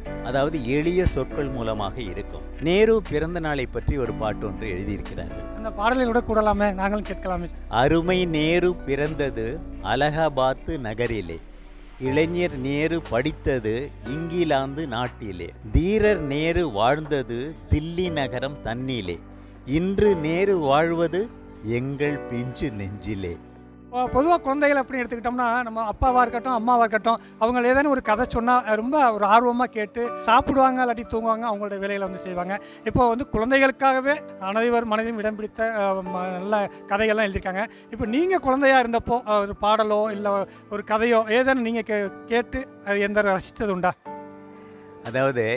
அதாவது எளிய சொற்கள் மூலமாக இருக்கும் நேரு பிறந்த நாளை பற்றி ஒரு பாட்டு ஒன்று எழுதியிருக்கிறார்கள் அந்த பாடலை கூட கூடலாமே நாங்களும் கேட்கலாமே அருமை நேரு பிறந்தது அலகாபாத்து நகரிலே இளைஞர் நேரு படித்தது இங்கிலாந்து நாட்டிலே தீரர் நேரு வாழ்ந்தது தில்லி நகரம் தன்னிலே இன்று நேரு வாழ்வது எங்கள் பிஞ்சு நெஞ்சிலே பொதுவாக குழந்தைகள் அப்படின்னு எடுத்துக்கிட்டோம்னா நம்ம அப்பாவாக இருக்கட்டும் அம்மாவாக இருக்கட்டும் அவங்க ஏதேனும் ஒரு கதை சொன்னால் ரொம்ப ஒரு ஆர்வமாக கேட்டு சாப்பிடுவாங்க இல்லாட்டி தூங்குவாங்க அவங்களோட வேலைகளை வந்து செய்வாங்க இப்போ வந்து குழந்தைகளுக்காகவே அனைவர் மனதிலும் இடம் பிடித்த அஹ், ம- நல்ல கதைகள்லாம் எழுதியிருக்காங்க இப்போ நீங்கள் குழந்தையாக இருந்தப்போ அஹ், ஒரு பாடலோ இல்லை ஒரு கதையோ ஏதேனும் நீங்கள் கே கேட்டு அது எந்த ரசித்தது உண்டா அதாவது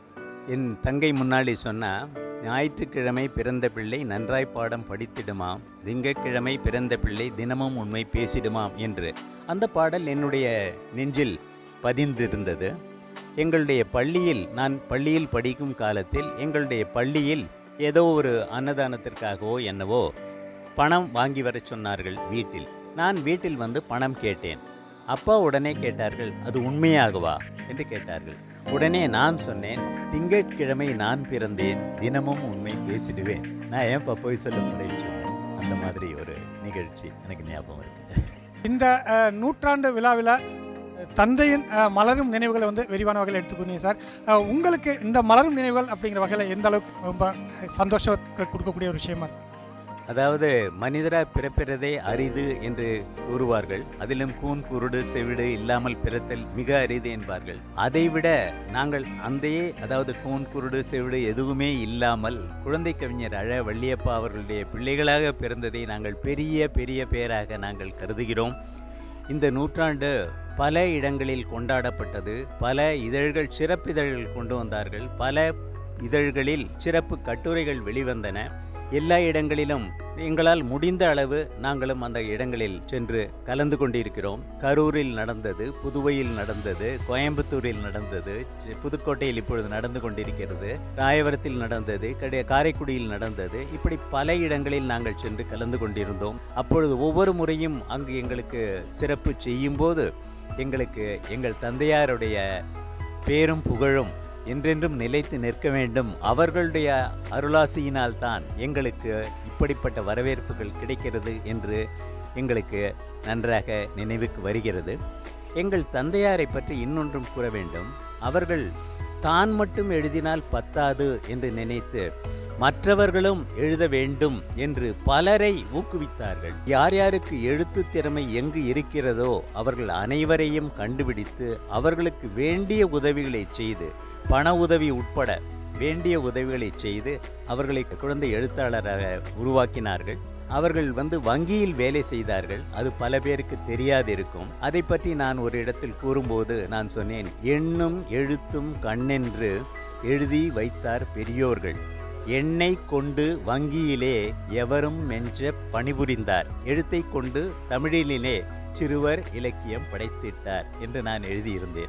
என் தங்கை முன்னாடி சொன்னா ஞாயிற்றுக்கிழமை பிறந்த பிள்ளை நன்றாய் பாடம் படித்திடுமாம் திங்கட்கிழமை பிறந்த பிள்ளை தினமும் உண்மை பேசிடுமாம் என்று அந்த பாடல் என்னுடைய நெஞ்சில் பதிந்திருந்தது எங்களுடைய பள்ளியில் நான் பள்ளியில் படிக்கும் காலத்தில் எங்களுடைய பள்ளியில் ஏதோ ஒரு அன்னதானத்திற்காகவோ என்னவோ பணம் வாங்கி வரச் சொன்னார்கள் வீட்டில் நான் வீட்டில் வந்து பணம் கேட்டேன் அப்பா உடனே கேட்டார்கள் அது உண்மையாகவா என்று கேட்டார்கள் உடனே நான் சொன்னேன் திங்கட்கிழமை நான் பிறந்தேன் தினமும் உண்மை பேசிடுவேன் நான் ஏன்பா போய் சொல்ல போறேன்னு சொன்னேன் அந்த மாதிரி ஒரு நிகழ்ச்சி எனக்கு ஞாபகம் இருக்கு இந்த அஹ், நூற்றாண்டு விழாவில் தந்தையின் அஹ், மலரும் நினைவுகளை வந்து விரிவான வகையில் எடுத்துக்கொண்டீங்க சார் அஹ், உங்களுக்கு இந்த மலரும் நினைவுகள் அப்படிங்கிற வகையில் எந்த அளவுக்கு ரொம்ப சந்தோஷத்தை கொடுக்கக்கூடிய ஒரு விஷயமா இருக்கு அதாவது மனிதரா பிறப்பிறதே அரிது என்று கூறுவார்கள் அதிலும் கூன் குருடு செவிடு இல்லாமல் பிறத்தல் மிக அரிது என்பார்கள் அதைவிட நாங்கள் அந்தையே அதாவது கூன் குருடு செவிடு எதுவுமே இல்லாமல் குழந்தை கவிஞர் அழ வள்ளியப்பா அவர்களுடைய பிள்ளைகளாக பிறந்ததை நாங்கள் பெரிய பெரிய பேராக நாங்கள் கருதுகிறோம் இந்த நூற்றாண்டு பல இடங்களில் கொண்டாடப்பட்டது பல இதழ்கள் சிறப்பிதழ்கள் கொண்டு வந்தார்கள் பல இதழ்களில் சிறப்பு கட்டுரைகள் வெளிவந்தன எல்லா இடங்களிலும் எங்களால் முடிந்த அளவு நாங்களும் அந்த இடங்களில் சென்று கலந்து கொண்டிருக்கிறோம் கரூரில் நடந்தது புதுவையில் நடந்தது கோயம்புத்தூரில் நடந்தது சி- புதுக்கோட்டையில் இப்பொழுது நடந்து கொண்டிருக்கிறது ராயவரத்தில் நடந்தது கடை காரைக்குடியில் நடந்தது இப்படி பல இடங்களில் நாங்கள் சென்று கலந்து கொண்டிருந்தோம் அப்பொழுது ஒவ்வொரு முறையும் அங்கு எங்களுக்கு சிறப்பு செய்யும்போது எங்களுக்கு எங்கள் தந்தையாருடைய பேரும் புகழும் என்றென்றும் நிலைத்து நிற்க வேண்டும் அவர்களுடைய அருளாசியினால் தான் எங்களுக்கு இப்படிப்பட்ட வரவேற்புகள் கிடைக்கிறது என்று எங்களுக்கு நன்றாக நினைவுக்கு வருகிறது எங்கள் தந்தையாரை பற்றி இன்னொன்றும் கூற வேண்டும் அவர்கள் தான் மட்டும் எழுதினால் பத்தாது என்று நினைத்து மற்றவர்களும் எழுத வேண்டும் என்று பலரை ஊக்குவித்தார்கள் யார் யாருக்கு எழுத்து திறமை எங்கு இருக்கிறதோ அவர்கள் அனைவரையும் கண்டுபிடித்து அவர்களுக்கு வேண்டிய உதவிகளை செய்து பண உதவி உட்பட வேண்டிய உதவிகளை செய்து அவர்களை குழந்தை எழுத்தாளராக உருவாக்கினார்கள் அவர்கள் வந்து வங்கியில் வேலை செய்தார்கள் அது பல பேருக்கு தெரியாதிருக்கும் அதை பற்றி நான் ஒரு இடத்தில் கூறும்போது நான் சொன்னேன் எண்ணும் எழுத்தும் கண்ணென்று எழுதி வைத்தார் பெரியோர்கள் எண்ணை கொண்டு வங்கியிலே எவரும் மென்ற பணிபுரிந்தார் எழுத்தை கொண்டு தமிழிலே சிறுவர் இலக்கியம் படைத்திட்டார் என்று நான் எழுதியிருந்தேன்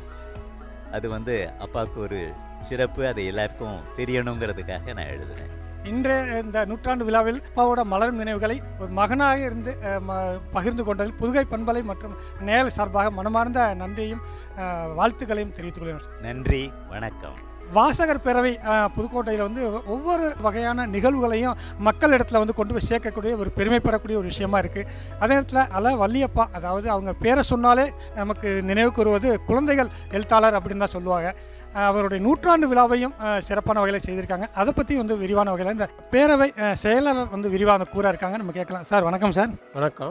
அது வந்து அப்பாவுக்கு ஒரு சிறப்பு அதை எல்லாருக்கும் தெரியணுங்கிறதுக்காக நான் எழுதினேன் இன்றைய இந்த நூற்றாண்டு விழாவில் அப்பாவோட மலரும் நினைவுகளை ஒரு மகனாக இருந்து அஹ், ம- பகிர்ந்து கொண்டதில் புதுகை பண்பலை மற்றும் நேயல் சார்பாக மனமார்ந்த நன்றியும் அஹ், வாழ்த்துக்களையும் தெரிவித்துக் கொள்கிறேன் நன்றி வணக்கம் வாசகர் பேரவை அஹ், புதுக்கோட்டையில் வந்து ஒவ்வொரு வகையான நிகழ்வுகளையும் மக்கள் இடத்துல வந்து கொண்டு போய் சேர்க்கக்கூடிய ஒரு பெருமைப்படக்கூடிய ஒரு விஷயமா இருக்குது அதே நேரத்தில் அல வள்ளியப்பா அதாவது அவங்க பேரை சொன்னாலே நமக்கு நினைவுக்கு வருவது குழந்தைகள் எழுத்தாளர் அப்படின்னு தான் சொல்லுவாங்க அஹ், அவருடைய நூற்றாண்டு விழாவையும் அஹ், சிறப்பான வகையில் செய்திருக்காங்க அதை பற்றி வந்து விரிவான வகையில் இந்த பேரவை அஹ், செயலாளர் வந்து விரிவான கூற இருக்காங்க நம்ம கேட்கலாம் சார் வணக்கம் சார் வணக்கம்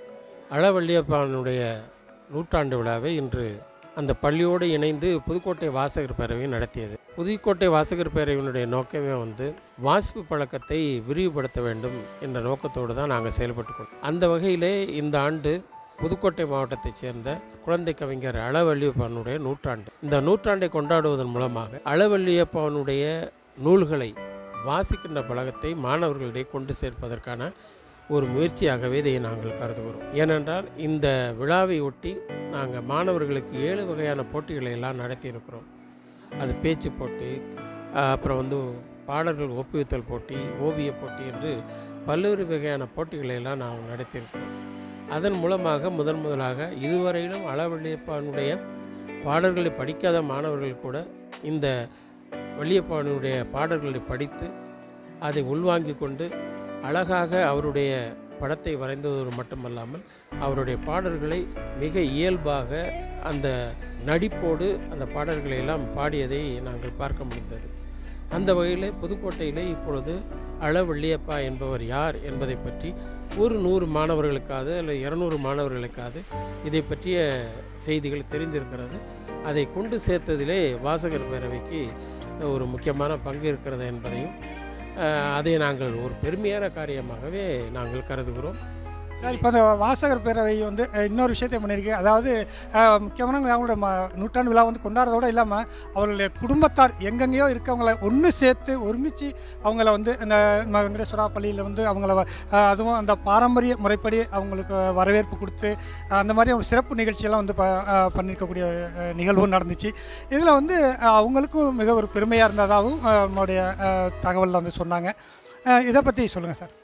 அழவள்ளியப்பானுடைய நூற்றாண்டு விழாவை இன்று அந்த பள்ளியோடு இணைந்து புதுக்கோட்டை வாசகர் பேரவை நடத்தியது புதுக்கோட்டை வாசகர் பேரவையினுடைய நோக்கமே வந்து வாசிப்பு பழக்கத்தை விரிவுபடுத்த வேண்டும் என்ற நோக்கத்தோடு தான் நாங்கள் செயல்பட்டு அந்த வகையிலே இந்த ஆண்டு புதுக்கோட்டை மாவட்டத்தைச் சேர்ந்த குழந்தை கவிஞர் அளவள்ளியப்பானுடைய நூற்றாண்டு இந்த நூற்றாண்டை கொண்டாடுவதன் மூலமாக அளவள்ளியப்பானுடைய நூல்களை வாசிக்கின்ற பழக்கத்தை மாணவர்களிடையே கொண்டு சேர்ப்பதற்கான ஒரு முயற்சியாகவே இதை நாங்கள் கருதுகிறோம் ஏனென்றால் இந்த விழாவை ஒட்டி நாங்கள் மாணவர்களுக்கு ஏழு வகையான போட்டிகளை எல்லாம் நடத்தியிருக்கிறோம் அது பேச்சு போட்டி ஆஹ், அப்புறம் வந்து பாடல்கள் ஒப்புவித்தல் போட்டி ஓவிய போட்டி என்று பல்வேறு வகையான போட்டிகளை எல்லாம் நாங்கள் நடத்தியிருக்கிறோம் அதன் மூலமாக முதன் முதலாக இதுவரையிலும் அளவள்ளியப்பானுடைய பாடல்களை படிக்காத மாணவர்கள் கூட இந்த வள்ளியப்பாவினுடைய பாடல்களை படித்து அதை உள்வாங்கிக் கொண்டு அழகாக அவருடைய படத்தை வரைந்ததோடு மட்டுமல்லாமல் அவருடைய பாடல்களை மிக இயல்பாக அந்த நடிப்போடு அந்த பாடல்களை எல்லாம் பாடியதை நாங்கள் பார்க்க முடிந்தது அந்த வகையில் புதுக்கோட்டையிலே இப்பொழுது அளவள்ளியப்பா என்பவர் யார் என்பதை பற்றி ஒரு நூறு மாணவர்களுக்காவது அல்லது இரநூறு மாணவர்களுக்காவது இதை பற்றிய செய்திகள் தெரிந்திருக்கிறது அதை கொண்டு சேர்த்ததிலே வாசகர் பேரவைக்கு ஒரு முக்கியமான பங்கு இருக்கிறது என்பதையும் அஹ், அதை நாங்கள் ஒரு பெருமையான காரியமாகவே நாங்கள் கருதுகிறோம் சார் இப்போ அந்த வாசகர் பேரவை வந்து அஹ், இன்னொரு விஷயத்தை பண்ணியிருக்கு அதாவது அஹ், முக்கியமான அவங்களோட ம நூற்றாண்டு விழா வந்து கொண்டாடுறதோடு இல்லாமல் அவர்களுடைய குடும்பத்தார் எங்கெங்கேயோ இருக்கவங்கள ஒன்று சேர்த்து ஒருமிச்சு அவங்கள வந்து இந்த நம்ம வெங்கடேஸ்வரா பள்ளியில் வந்து அவங்கள வ- அஹ், அதுவும் அந்த பாரம்பரிய முறைப்படி அவங்களுக்கு வரவேற்பு கொடுத்து அஹ், அந்த மாதிரி ஒரு சிறப்பு நிகழ்ச்சியெல்லாம் வந்து ப அஹ், பண்ணியிருக்கக்கூடிய அஹ், நிகழ்வும் நடந்துச்சு இதில் வந்து அஹ், அவங்களுக்கும் மிக ஒரு பெருமையாக இருந்ததாகவும் அஹ், நம்மளுடைய அஹ், தகவலில் வந்து சொன்னாங்க அஹ், இதை பற்றி சொல்லுங்கள் சார்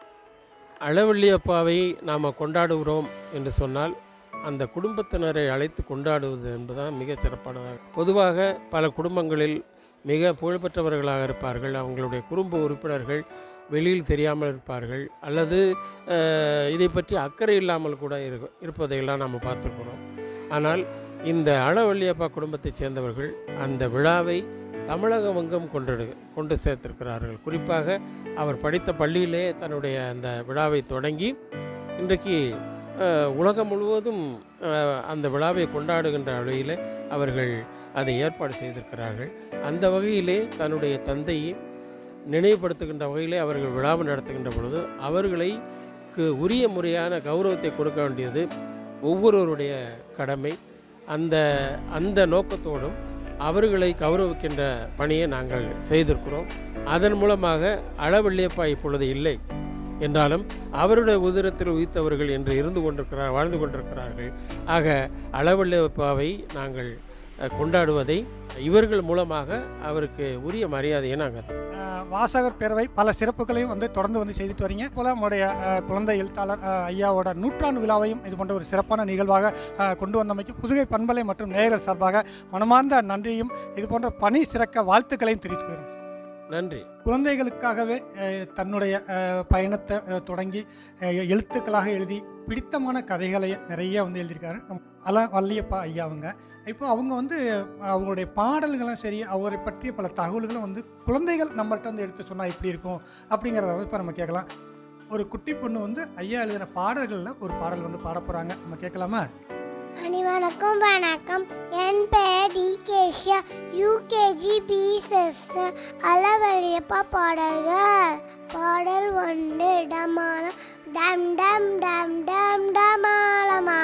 அளவள்ளியப்பாவை நாம் கொண்டாடுகிறோம் என்று சொன்னால் அந்த குடும்பத்தினரை அழைத்து கொண்டாடுவது என்பதுதான் மிகச் சிறப்பானதாக பொதுவாக பல குடும்பங்களில் மிக புகழ்பெற்றவர்களாக இருப்பார்கள் அவங்களுடைய குடும்ப உறுப்பினர்கள் வெளியில் தெரியாமல் இருப்பார்கள் அல்லது அஹ், இதை பற்றி அக்கறை இல்லாமல் கூட இரு இருப்பதையெல்லாம் நாம் பார்த்துருக்கிறோம் ஆனால் இந்த அளவள்ளியப்பா குடும்பத்தைச் சேர்ந்தவர்கள் அந்த விழாவை தமிழகம் எங்கும் கொண்டு கொண்டு சேர்த்திருக்கிறார்கள் குறிப்பாக அவர் படித்த பள்ளியிலே தன்னுடைய அந்த விழாவை தொடங்கி இன்றைக்கு அஹ், உலகம் முழுவதும் அஹ், அந்த விழாவை கொண்டாடுகின்ற அளவில் அவர்கள் அதை ஏற்பாடு செய்திருக்கிறார்கள் அந்த வகையிலே தன்னுடைய தந்தையை நினைவுபடுத்துகின்ற வகையிலே அவர்கள் விழாவை நடத்துகின்ற பொழுது அவர்களுக்கு உரிய முறையான கௌரவத்தை கொடுக்க வேண்டியது ஒவ்வொருவருடைய கடமை அந்த அந்த நோக்கத்தோடும் அவர்களை கௌரவிக்கின்ற பணியை நாங்கள் செய்திருக்கிறோம் அதன் மூலமாக அளவள்ளியப்பா இப்பொழுது இல்லை என்றாலும் அவருடைய உதிரத்தில் உயிர்த்தவர்கள் என்று இருந்து கொண்டிருக்கிறார் வாழ்ந்து கொண்டிருக்கிறார்கள் ஆக அளவள்ளியப்பாவை நாங்கள் அஹ், கொண்டாடுவதை இவர்கள் மூலமாக அவருக்கு உரிய மரியாதையை நாங்கள் அஹ் வாசகர் பேரவை பல சிறப்புகளையும் வந்து தொடர்ந்து வந்து செய்துட்டு வரீங்க போல நம்முடைய அஹ், குழந்தை எழுத்தாளர் அஹ், ஐயாவோட நூற்றாண்டு விழாவையும் இது போன்ற ஒரு சிறப்பான நிகழ்வாக அஹ், கொண்டு வந்தமைக்கு புதுகை பண்பலை மற்றும் நேயர்கள் சார்பாக மனமார்ந்த நன்றியும் இது போன்ற பணி சிறக்க வாழ்த்துக்களையும் தெரிவித்து வரும் நன்றி குழந்தைகளுக்காகவே அஹ், தன்னுடைய அஹ், பயணத்தை அஹ், தொடங்கி அஹ், எழுத்துக்களாக எழுதி பிடித்தமான கதைகளை நிறைய வந்து எழுதியிருக்காரு நம் அல வள்ளியப்பா ஐயா அவங்க இப்போ அவங்க வந்து அவங்களுடைய பாடல்களும் சரி அவரை பற்றிய பல தகவல்களும் வந்து குழந்தைகள் நம்மள்ட்ட வந்து எடுத்து சொன்னால் எப்படி இருக்கும் அப்படிங்கிறத வந்து இப்போ நம்ம கேட்கலாம் ஒரு குட்டி பொண்ணு வந்து ஐயா எழுதின பாடல்களில் ஒரு பாடல் வந்து பாட போகிறாங்க நம்ம கேட்கலாமா அனைவருக்கும் வணக்கம் என் பெயர் டி கேஷியா யூகேஜி பி செஸ் அளவழியப்பா பாடல்கள் பாடல் ஒன்று டமாலம் டம் டம் டம் டம் டமாலமா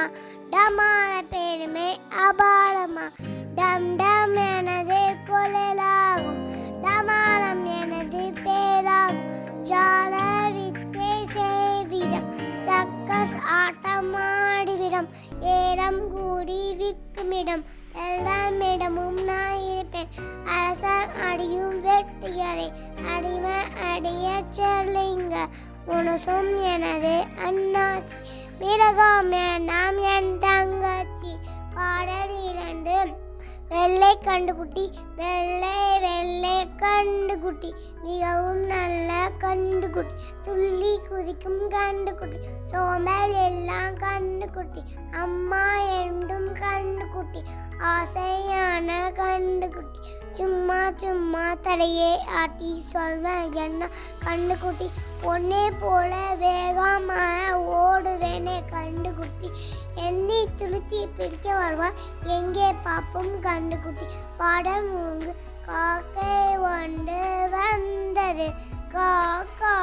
டமால பெருமை அபாரமா டம் டம் எனது கொள்ளலாகும் டமாலம் எனது பேராகும் ஜால வித்தை சேவிடம் சக்கஸ் ஆட்டமாடிவிடம் ஏறம் கூடி விக்குமிடம் எல்லாமிடமும் நான் இருப்பேன் அரசர் அடியும் வெட்டியரை அடிமை அடைய செல்லுங்க முனசும் எனது அண்ணாச்சி மிருகம் நாம் என் தங்கச்சி பாடல் இரண்டு வெள்ளை கண்டுகுட்டி வெள்ளை வெள்ளை கண்டுகுட்டி மிகவும் நல்ல கண்டுகுட்டி துள்ளி குதிக்கும் கண்டுகுட்டி சோம்பல் எல்லாம் கண்டுகுட்டி அம்மா என்றும் கண்டுகுட்டி ஆசையான கண்டுகுட்டி சும்மா சும்மா தலையே ஆட்டி சொல்வேன் என்ன கண்டுகுட்டி பொன்னே போல வேகமாக ஓடுவேனே கண்டுகுட்டி என்னை துளுத்தி பிடிக்க வருவா எங்கே பாப்போம் கண்டுகுட்டி பாடம் மூங்கு காக்கை ஒன்று வந்தது காக்கா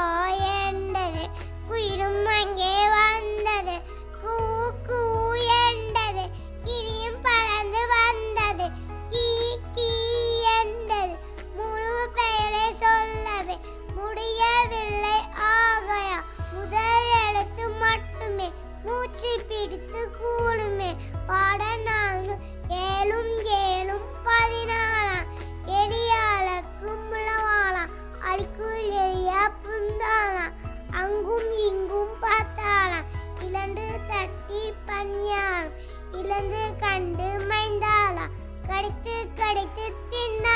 என்றது குயிலும் அங்கே வந்தது கூ கூ என்றது கிளியும் பறந்து வந்தது கீ கீ என்றது முழு பெயரை சொல்லவே முடியவில்லை ஆகையா முதல் எழுத்து மட்டுமே மூச்சு பிடித்து கூடுமே பாட நான்கு ஏழும் ஏழும் பதினாறாம் எரியாளுக்கும் உளவாளாம் அழிக்குள் எரிய புந்தாளாம் அங்கும் இங்கும் பார்த்தாளாம் இழந்து தட்டி பஞ்சாலம் இழந்து கண்டு மைந்தாளாம் கடித்து கடித்து தின்ன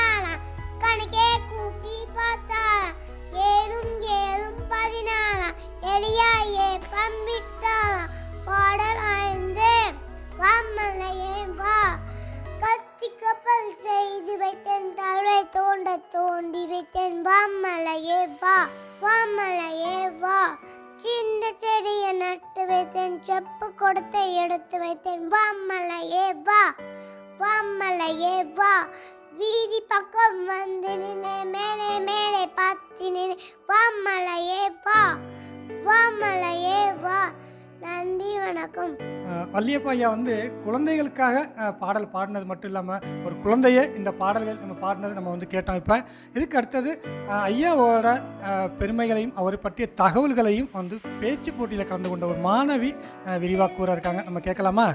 வைத்தேன் தாழ்வை தோண்ட தோண்டி வைத்தேன் வாமலையே வா வாமலையே வா சின்ன செடியை நட்டு வைத்தேன் செப்பு கொடுத்த எடுத்து வைத்தேன் வாமலையே வா வாமலையே வா வீதி பக்கம் வந்து நின்று மேலே மேலே பார்த்து நின்று வாமலையே வா வாமலையே வா நன்றி வணக்கம் அஹ் வள்ளியப்பா ஐயா வந்து குழந்தைகளுக்காக அஹ், பாடல் பாடினது மட்டும் இல்லாமல் ஒரு குழந்தைய இந்த பாடல்கள் நம்ம பாடினது நம்ம வந்து கேட்டோம் இப்போ இதுக்கு அடுத்தது அஹ், ஐயாவோட அஹ், பெருமைகளையும் அவரை பற்றிய தகவல்களையும் வந்து பேச்சு போட்டியில் கலந்து கொண்ட ஒரு மாணவி அஹ், விரிவா கூற இருக்காங்க நம்ம கேட்கலாமா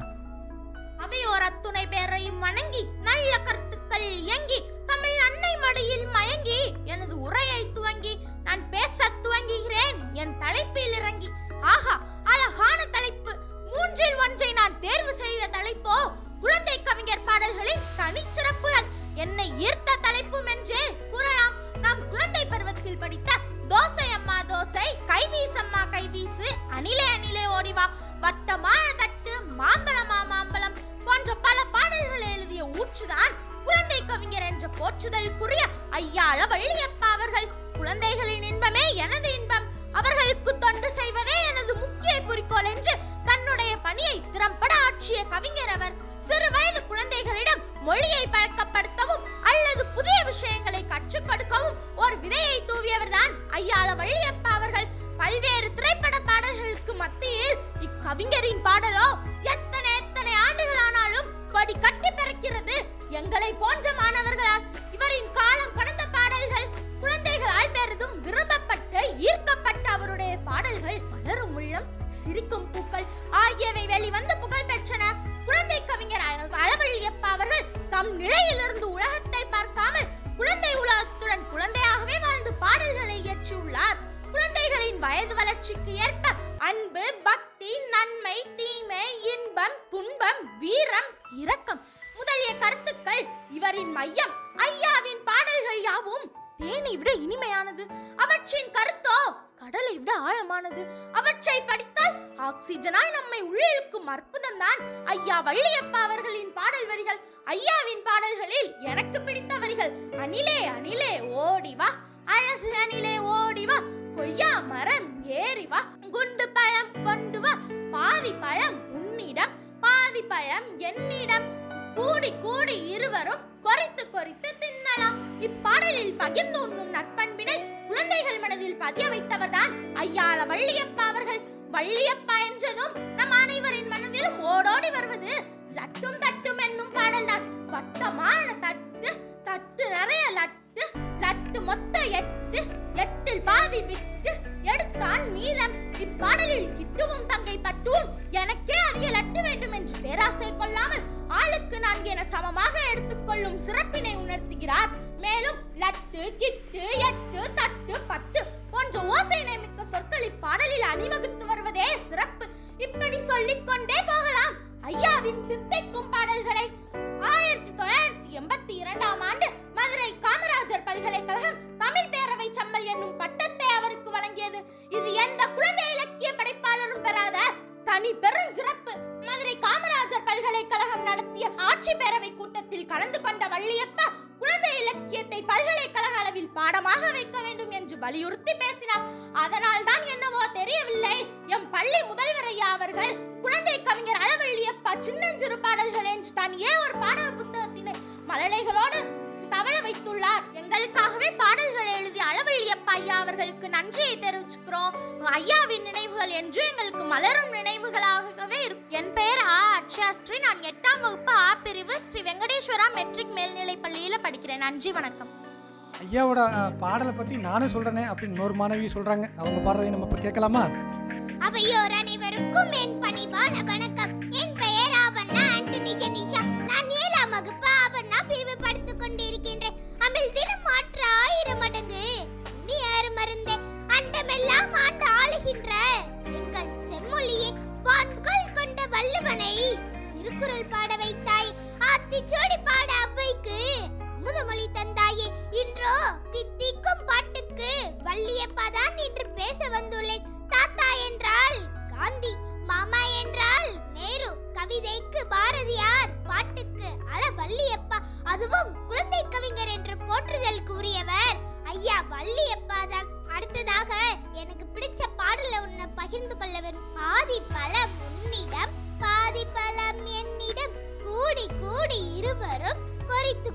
அவையோர் அத்துணை பேரையும் வணங்கி நல்ல கருத்துக்கள் இயங்கி தமிழ் அன்னை மடியில் மயங்கி எனது உரையை துவங்கி நான் பேசத் துவங்குகிறேன் என் தலைப்பில் இறங்கி ஆஹா அழகான தலைப்பு மூன்றில் ஒன்றை நான் தேர்வு செய்த தலைப்போ குழந்தை கவிஞர் பாடல்களின் தனிச்சிறப்புகள் என்னை ஈர்த்த தலைப்பும் என்றே கூறலாம் நாம் குழந்தை பருவத்தில் படித்த தோசை அம்மா தோசை கைவீசம்மா கைவீசு அணிலே அணிலே ஓடிவா வட்டமான தட்டு மாம்பழமா மாம்பழம் போன்ற பல பாடல்கள் எழுதிய ஊற்றுதான் குழந்தை கவிஞர் என்ற போற்றுதலுக்குரிய ஐயாள வள்ளியப்பா அவர்கள் குழந்தைகளின் இன்பமே எனது இன்பம் அவர்களுக்கு தொண்டு செய்வதே எனது முக்கிய குறிக்கோள் என்று தன்னுடைய பணியை திறம்பட ஆற்றிய கவிஞர் அவர் சிறு வயது குழந்தைகளிடம் மொழியை பழக்கப்படுத்தவும் அல்லது புதிய விஷயங்களை கற்றுக் கொடுக்கவும் ஒரு விதையை தூவியவர்தான் ஐயாள வள்ளியப்பா அவர்கள் பல்வேறு திரைப்பட பாடல்களுக்கு மத்தியில் இக்கவிஞரின் பாடலோ எத்தனை எத்தனை ஆண்டுகள் ஆனாலும் கொடி கட்டி பிறக்கிறது எங்களை போன்ற மாணவர்களால் இவரின் காலம் கடந்த பாடல்கள் குழந்தைகளால் பெரிதும் விரும்பப்பட்டு ஈர்க்கப்பட்ட அவருடைய பாடல்கள் மலரும் உள்ளம் சிரிக்கும் பூக்கள் ஆகியவை வெளிவந்து புகழ் பெற்றன குழந்தை கவிஞர் அ- அளவழியப்பா அவர்கள் தம் நிலையிலிருந்து உலகத்தை பார்க்காமல் குழந்தை உலகத்துடன் குழந்தையாகவே வாழ்ந்து பாடல்களை இயற்றியுள்ளார் குழந்தைகளின் வயது வளர்ச்சிக்கு ஏற்ப அன்பு பக்தி நன்மை தீமை இன்பம் துன்பம் வீரம் இரக்கம் முதலிய கருத்துக்கள் இவரின் மையம் ஐயாவின் பாடல்கள் யாவும் தேனை விட இனிமையானது அவற்றின் கருத்தோ கடலை விட ஆழமானது அவற்றை படித்தால் ஆக்சிஜனாய் நம்மை உள்ளிழுக்கும் அற்புதம் தான் ஐயா வள்ளியப்பா அவர்களின் பாடல் வரிகள் ஐயாவின் பாடல்களில் எனக்கு பிடித்த வரிகள் அணிலே அணிலே ஓடி வா அழகு அணிலே ஓடி வா கொய்யா மரம் ஏறி வா குண்டு பழம் கொண்டு வா பாதி பழம் உன்னிடம் பாதி பழம் என்னிடம் கூடி கூடி இருவரும் கொறித்து கொறித்து தின்னலாம் இப்பாடலில் பகிர்ந்து உண்ணும் நற்பண்பினை குழந்தைகள் மனதில் பதிய வைத்தவர்தான் ஐயாள வள்ளியப்பா அவர்கள் வள்ளியப்பா என்றதும் நம் அனைவரின் மனதிலும் ஓடோடி வருவது லட்டும் தட்டும் என்னும் பாடல்தான் வட்டமான தட்டு தட்டு நிறைய லட்டு லட்டு மொத்த எட்டு எட்டில் பாதி விட்டு எடுத்தான் மீதம் இப்பாடலில் கிட்டுவும் தங்கை பட்டுவும் எனக்கே அதிக லட்டு வேண்டும் என்று பேராசை கொள்ளாமல் ஆளுக்கு நான்கு என சமமாக எடுத்துக்கொள்ளும் சிறப்பினை உணர்த்துகிறார் மேலும் லட்டு கிட்டு எட்டு தட்டு பட்டு போன்ற ஓசையினை மிக்க சொற்கள் இப்பாடலில் அணிவகுத்து வருவதே சிறப்பு இப்படி சொல்லிக் கொண்டே போகலாம் ஐயாவின் தித்தைக்கும் பாடல்களை ஆயிரத்தி தொள்ளாயிரத்தி எண்பத்தி இரண்டாம் ஆண்டு மதுரை காமராஜர் பல்கலைக்கழகம் தமிழ் பேரவை சம்மல் என்னும் பட்டத்தை அவருக்கு வழங்கியது இது எந்த குழந்தை இலக்கிய படைப்பாளரும் பெறாத தனி பெருஞ்சிறப்பு மதுரை காமராஜர் பல்கலைக்கழகம் நடத்திய ஆட்சி பேரவை கூட்டத்தில் கலந்து கொண்ட வள்ளியப்பா குழந்தை இலக்கியத்தை பல்கலைக்கழக அளவில் பாடமாக வைக்க வேண்டும் என்று வலியுறுத்தி பேசினார் அதனால் தான் என்னவோ தெரியவில்லை எம் பள்ளி முதல்வர் ஐயா அவர்கள் குழந்தை கவிஞர் அளவள்ளியப்பா சின்னஞ்சிறு பாடல்கள் என்று தான் ஏன் ஒரு பாடல் புத்தகத்தினை மழலைகளோடு தவள வைத்துள்ளார் எங்களுக்காகவே பாடல்கள் எழுதிய அளவழியப்பா ஐயா அவர்களுக்கு நன்றியை தெரிவிச்சுக்கிறோம் ஐயாவின் நினைவுகள் என்று எங்களுக்கு மலரும் நினைவுகளாகவே இருக்கும் என் பெயர் ஆ அக்ஷயா ஸ்ரீ நான் எட்டாம் வகுப்பு ஆ பிரிவு ஸ்ரீ வெங்கடேஸ்வரா மெட்ரிக் மேல்நிலைப் பள்ளியில் படிக்கிறேன் நன்றி வணக்கம் ஐயாவோட அஹ், பாடலை பற்றி நானும் சொல்கிறேனே அப்படின்னு இன்னொரு மாணவி சொல்கிறாங்க அவங்க பாடுறதை நம்ம இப்போ கேட்கலாமா அவையோர் அனைவருக்கும் என் பணிவான வணக்கம் என் பெயர் ஆவண்ணா ஆண்டனி ஜெனிஷா நான் ஏழாம் வகுப்பு ஆவண்ணா பிரிவு படித்துக் கொண்டிருக்கின்றேன் அமில் தினம் மாற்ற ஆயிரம் மடங்கு நீ யாரு மருந்தே அண்டமெல்லாம் ஆண்டு ஆளுகின்ற எங்கள் செம்மொழியே வான்கள் கொண்ட வள்ளுவனை திருக்குறள் பாட வைத்தாய் ஆத்திச்சோடி பாட அவ்வைக்கு அமுதமொழி தந்தாயே இன்றோ தித்திக்கும் பாட்டுக்கு வள்ளியப்பாதான் இன்று பேச வந்துள்ளேன் தாத்தா என்றால் காந்தி மாமா என்றால் நேரு கவிதைக்கு பாரதியார் பாட்டுக்கு அள வள்ளியப்பா அதுவும் குழந்தை கவிஞர்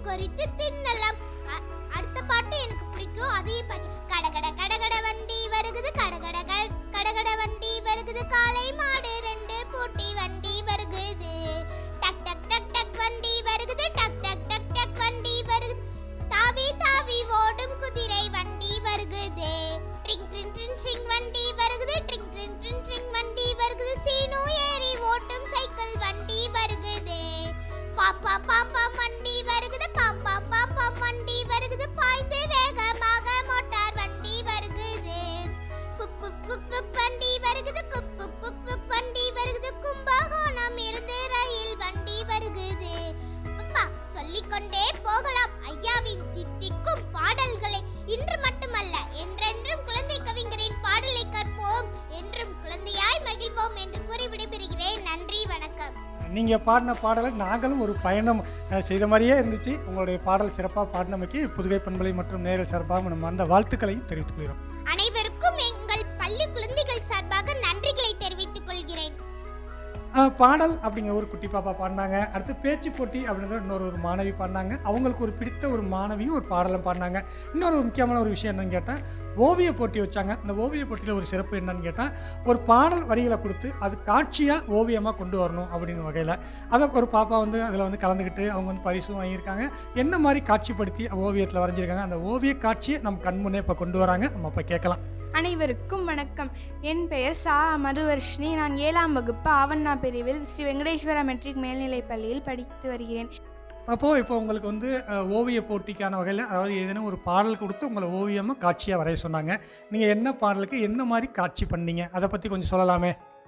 கொறித்து தின்னலாம் அ- அடுத்த பாட்டு எனக்கு பிடிக்கும் அதையும் பாக்க கடகட கடகட வண்டி வருகுது கடகட கட- கடகட வண்டி வருகுது காலை மாடு ரெண்டு பூட்டி வண்டி வருகுது டக் டக் டக் டக் வண்டி வருகுது டக் டக் டக் டக் வண்டி வருகுது தாவி தாவி ஓடும் குதிரை வண்டி வருகுது ட்ரிங் ட்ரிங் ட்ரிங் ட்ரிங் வண்டி வருகுது ட்ரிங் ட்ரிங் ட்ரிங் ட்ரிங் வண்டி வருகுது சீனு ஏறி ஓட்டும் சைக்கிள் வண்டி வருகுது பாம் பாம் பாம் பாம் வண்டி வருகுது பாம் பாம் பாம் பாம் வண்டி வருகுது பாய்ந்து வேகமாக மோட்டார் வண்டி வருகுது குக் குக் குக் குக் வண்டி வருகுது குக் குக் குக் குக் வண்டி வருகுது கும்பகோணம் இருந்து ரயில் வண்டி வருகுது அப்பா சொல்லிக்கொண்டே போகலாம் ஐயாவின் தித்திக்கும் பாடல்களை இன்று மட்டுமல்ல என்றென்றும் குழந்தை கவிஞரின் பாடலை கற்போம் என்றும் குழந்தையாய் மகிழ்வோம் என்று கூறி விடைபெறுகிறேன் நன்றி வணக்கம் நீங்கள் பாடின பாடலை நாங்களும் ஒரு பயணம் அஹ், செய்த மாதிரியே இருந்துச்சு உங்களுடைய பாடல் சிறப்பாக பாடினமைக்கு புதுகை பண்பலை மற்றும் நேரல் சார்பாக நம்ம அந்த வாழ்த்துக்களையும் தெரிவித்துக் கொள்கிறோம் அனைவருக்கும் எங்கள் பள்ளி குழந்தைகள் சார்பாக நன்றிகளை தெரிவித்துக் கொள்கிறேன் அஹ், பாடல் அப்படிங்கிற ஒரு குட்டி பாப்பா பாடினாங்க அடுத்து பேச்சு போட்டி அப்படிங்கிற இன்னொரு ஒரு மாணவி பாடினாங்க அவங்களுக்கு ஒரு பிடித்த ஒரு மாணவியும் ஒரு பாடலும் பாடினாங்க இன்னொரு முக்கியமான ஒரு விஷயம் என்னன்னு கேட்டால் ஓவிய போட்டி வச்சாங்க அந்த ஓவிய போட்டியில் ஒரு சிறப்பு என்னன்னு கேட்டால் ஒரு பாடல் வரிகளை கொடுத்து அது காட்சியாக ஓவியமாக கொண்டு வரணும் அப்படின்னு வகையில் அதை ஒரு பாப்பா வந்து அதில் வந்து கலந்துக்கிட்டு அவங்க வந்து பரிசும் வாங்கியிருக்காங்க என்ன மாதிரி காட்சிப்படுத்தி ஓவியத்தில் வரைஞ்சிருக்காங்க அந்த ஓவிய காட்சியை நம்ம கண்முன்னே இப்போ கொண்டு வராங்க நம்ம இப்போ கேட்கலாம் அனைவருக்கும் வணக்கம் என் பெயர் சா மதுவர்ஷினி நான் ஏழாம் வகுப்பு ஆவண்ணா பிரிவில் ஸ்ரீ வெங்கடேஸ்வரா மெட்ரிக் மேல்நிலைப் பள்ளியில் படித்து வருகிறேன் அப்போது இப்போ உங்களுக்கு வந்து அஹ், ஓவிய போட்டிக்கான வகையில் அதாவது ஏதேனும் ஒரு பாடல் கொடுத்து உங்களை ஓவியமாக காட்சியாக வரைய சொன்னாங்க நீங்கள் என்ன பாடலுக்கு என்ன மாதிரி காட்சி பண்ணீங்க அதை பற்றி கொஞ்சம் சொல்லலாமே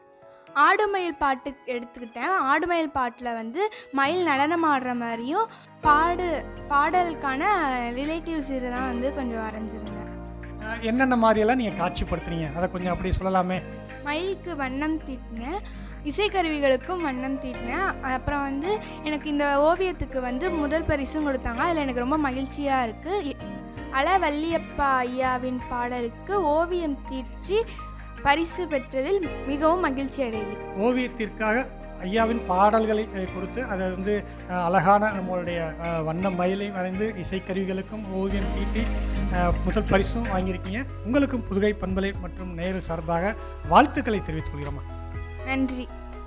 ஆடுமயில் பாட்டு எடுத்துக்கிட்டேன் ஆடுமயில் பாட்டில் வந்து மயில் நடனம் ஆடுற மாதிரியும் பாடு பாடலுக்கான ரிலேட்டிவ்ஸ் இதெல்லாம் வந்து கொஞ்சம் வரைஞ்சிருந்தேன் அஹ், என்னென்ன மாதிரியெல்லாம் நீங்கள் காட்சிப்படுத்துனீங்க அதை கொஞ்சம் அப்படியே சொல்லலாமே மயிலுக்கு வண்ணம் தீட்டினேன் இசைக்கருவிகளுக்கும் வண்ணம் தீட்டினேன் அப்புறம் வந்து எனக்கு இந்த ஓவியத்துக்கு வந்து முதல் பரிசும் கொடுத்தாங்க அதில் எனக்கு ரொம்ப மகிழ்ச்சியாக இருக்குது அல வள்ளியப்பா ஐயாவின் பாடலுக்கு ஓவியம் தீற்றி பரிசு பெற்றதில் மிகவும் மகிழ்ச்சி அடைகிறேன் ஓவியத்திற்காக ஐயாவின் பாடல்களை அஹ், கொடுத்து அதை வந்து அஹ், அழகான நம்மளுடைய அஹ், வண்ண மயிலை வரைந்து இசைக்கருவிகளுக்கும் ஓவியம் தீட்டி அஹ், முதல் பரிசும் வாங்கியிருக்கீங்க உங்களுக்கும் புதுகை பண்பலை மற்றும் நேரில் சார்பாக வாழ்த்துக்களை தெரிவித்துக் கொள்கிறோமா நன்றி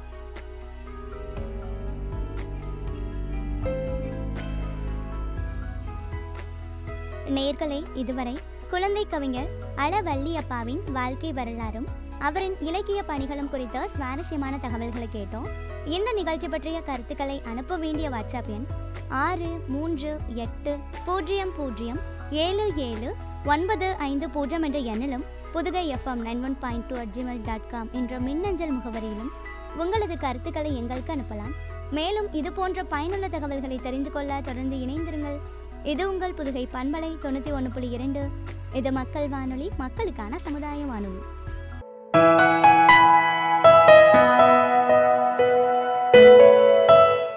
நேர்களை இதுவரை குழந்தை கவிஞர் அல வள்ளியப்பாவின் வாழ்க்கை வரலாறும் அவரின் இலக்கிய பணிகளும் குறித்த சுவாரஸ்யமான தகவல்களை கேட்டோம் இந்த நிகழ்ச்சி பற்றிய கருத்துக்களை அனுப்ப வேண்டிய வாட்ஸ்அப் எண் ஆறு மூன்று எட்டு பூஜ்ஜியம் பூஜ்ஜியம் ஏழு ஏழு ஒன்பது ஐந்து பூஜ்ஜியம் என்ற எண்ணிலும் Pudugai FM nine one point two at Gmail dot com என்ற மின்னஞ்சல் முகவரியிலும் உங்களது கருத்துக்களை எங்களுக்கு அனுப்பலாம் மேலும் இது போன்ற பயனுள்ள தகவல்களை தெரிந்து கொள்ள தொடர்ந்து இணைந்திருங்கள் இது உங்கள் புதுகை பண்பலை தொண்ணூற்றி ஒன்று புள்ளி இரண்டு இது மக்கள் வானொலி மக்களுக்கான சமுதாய வானொலி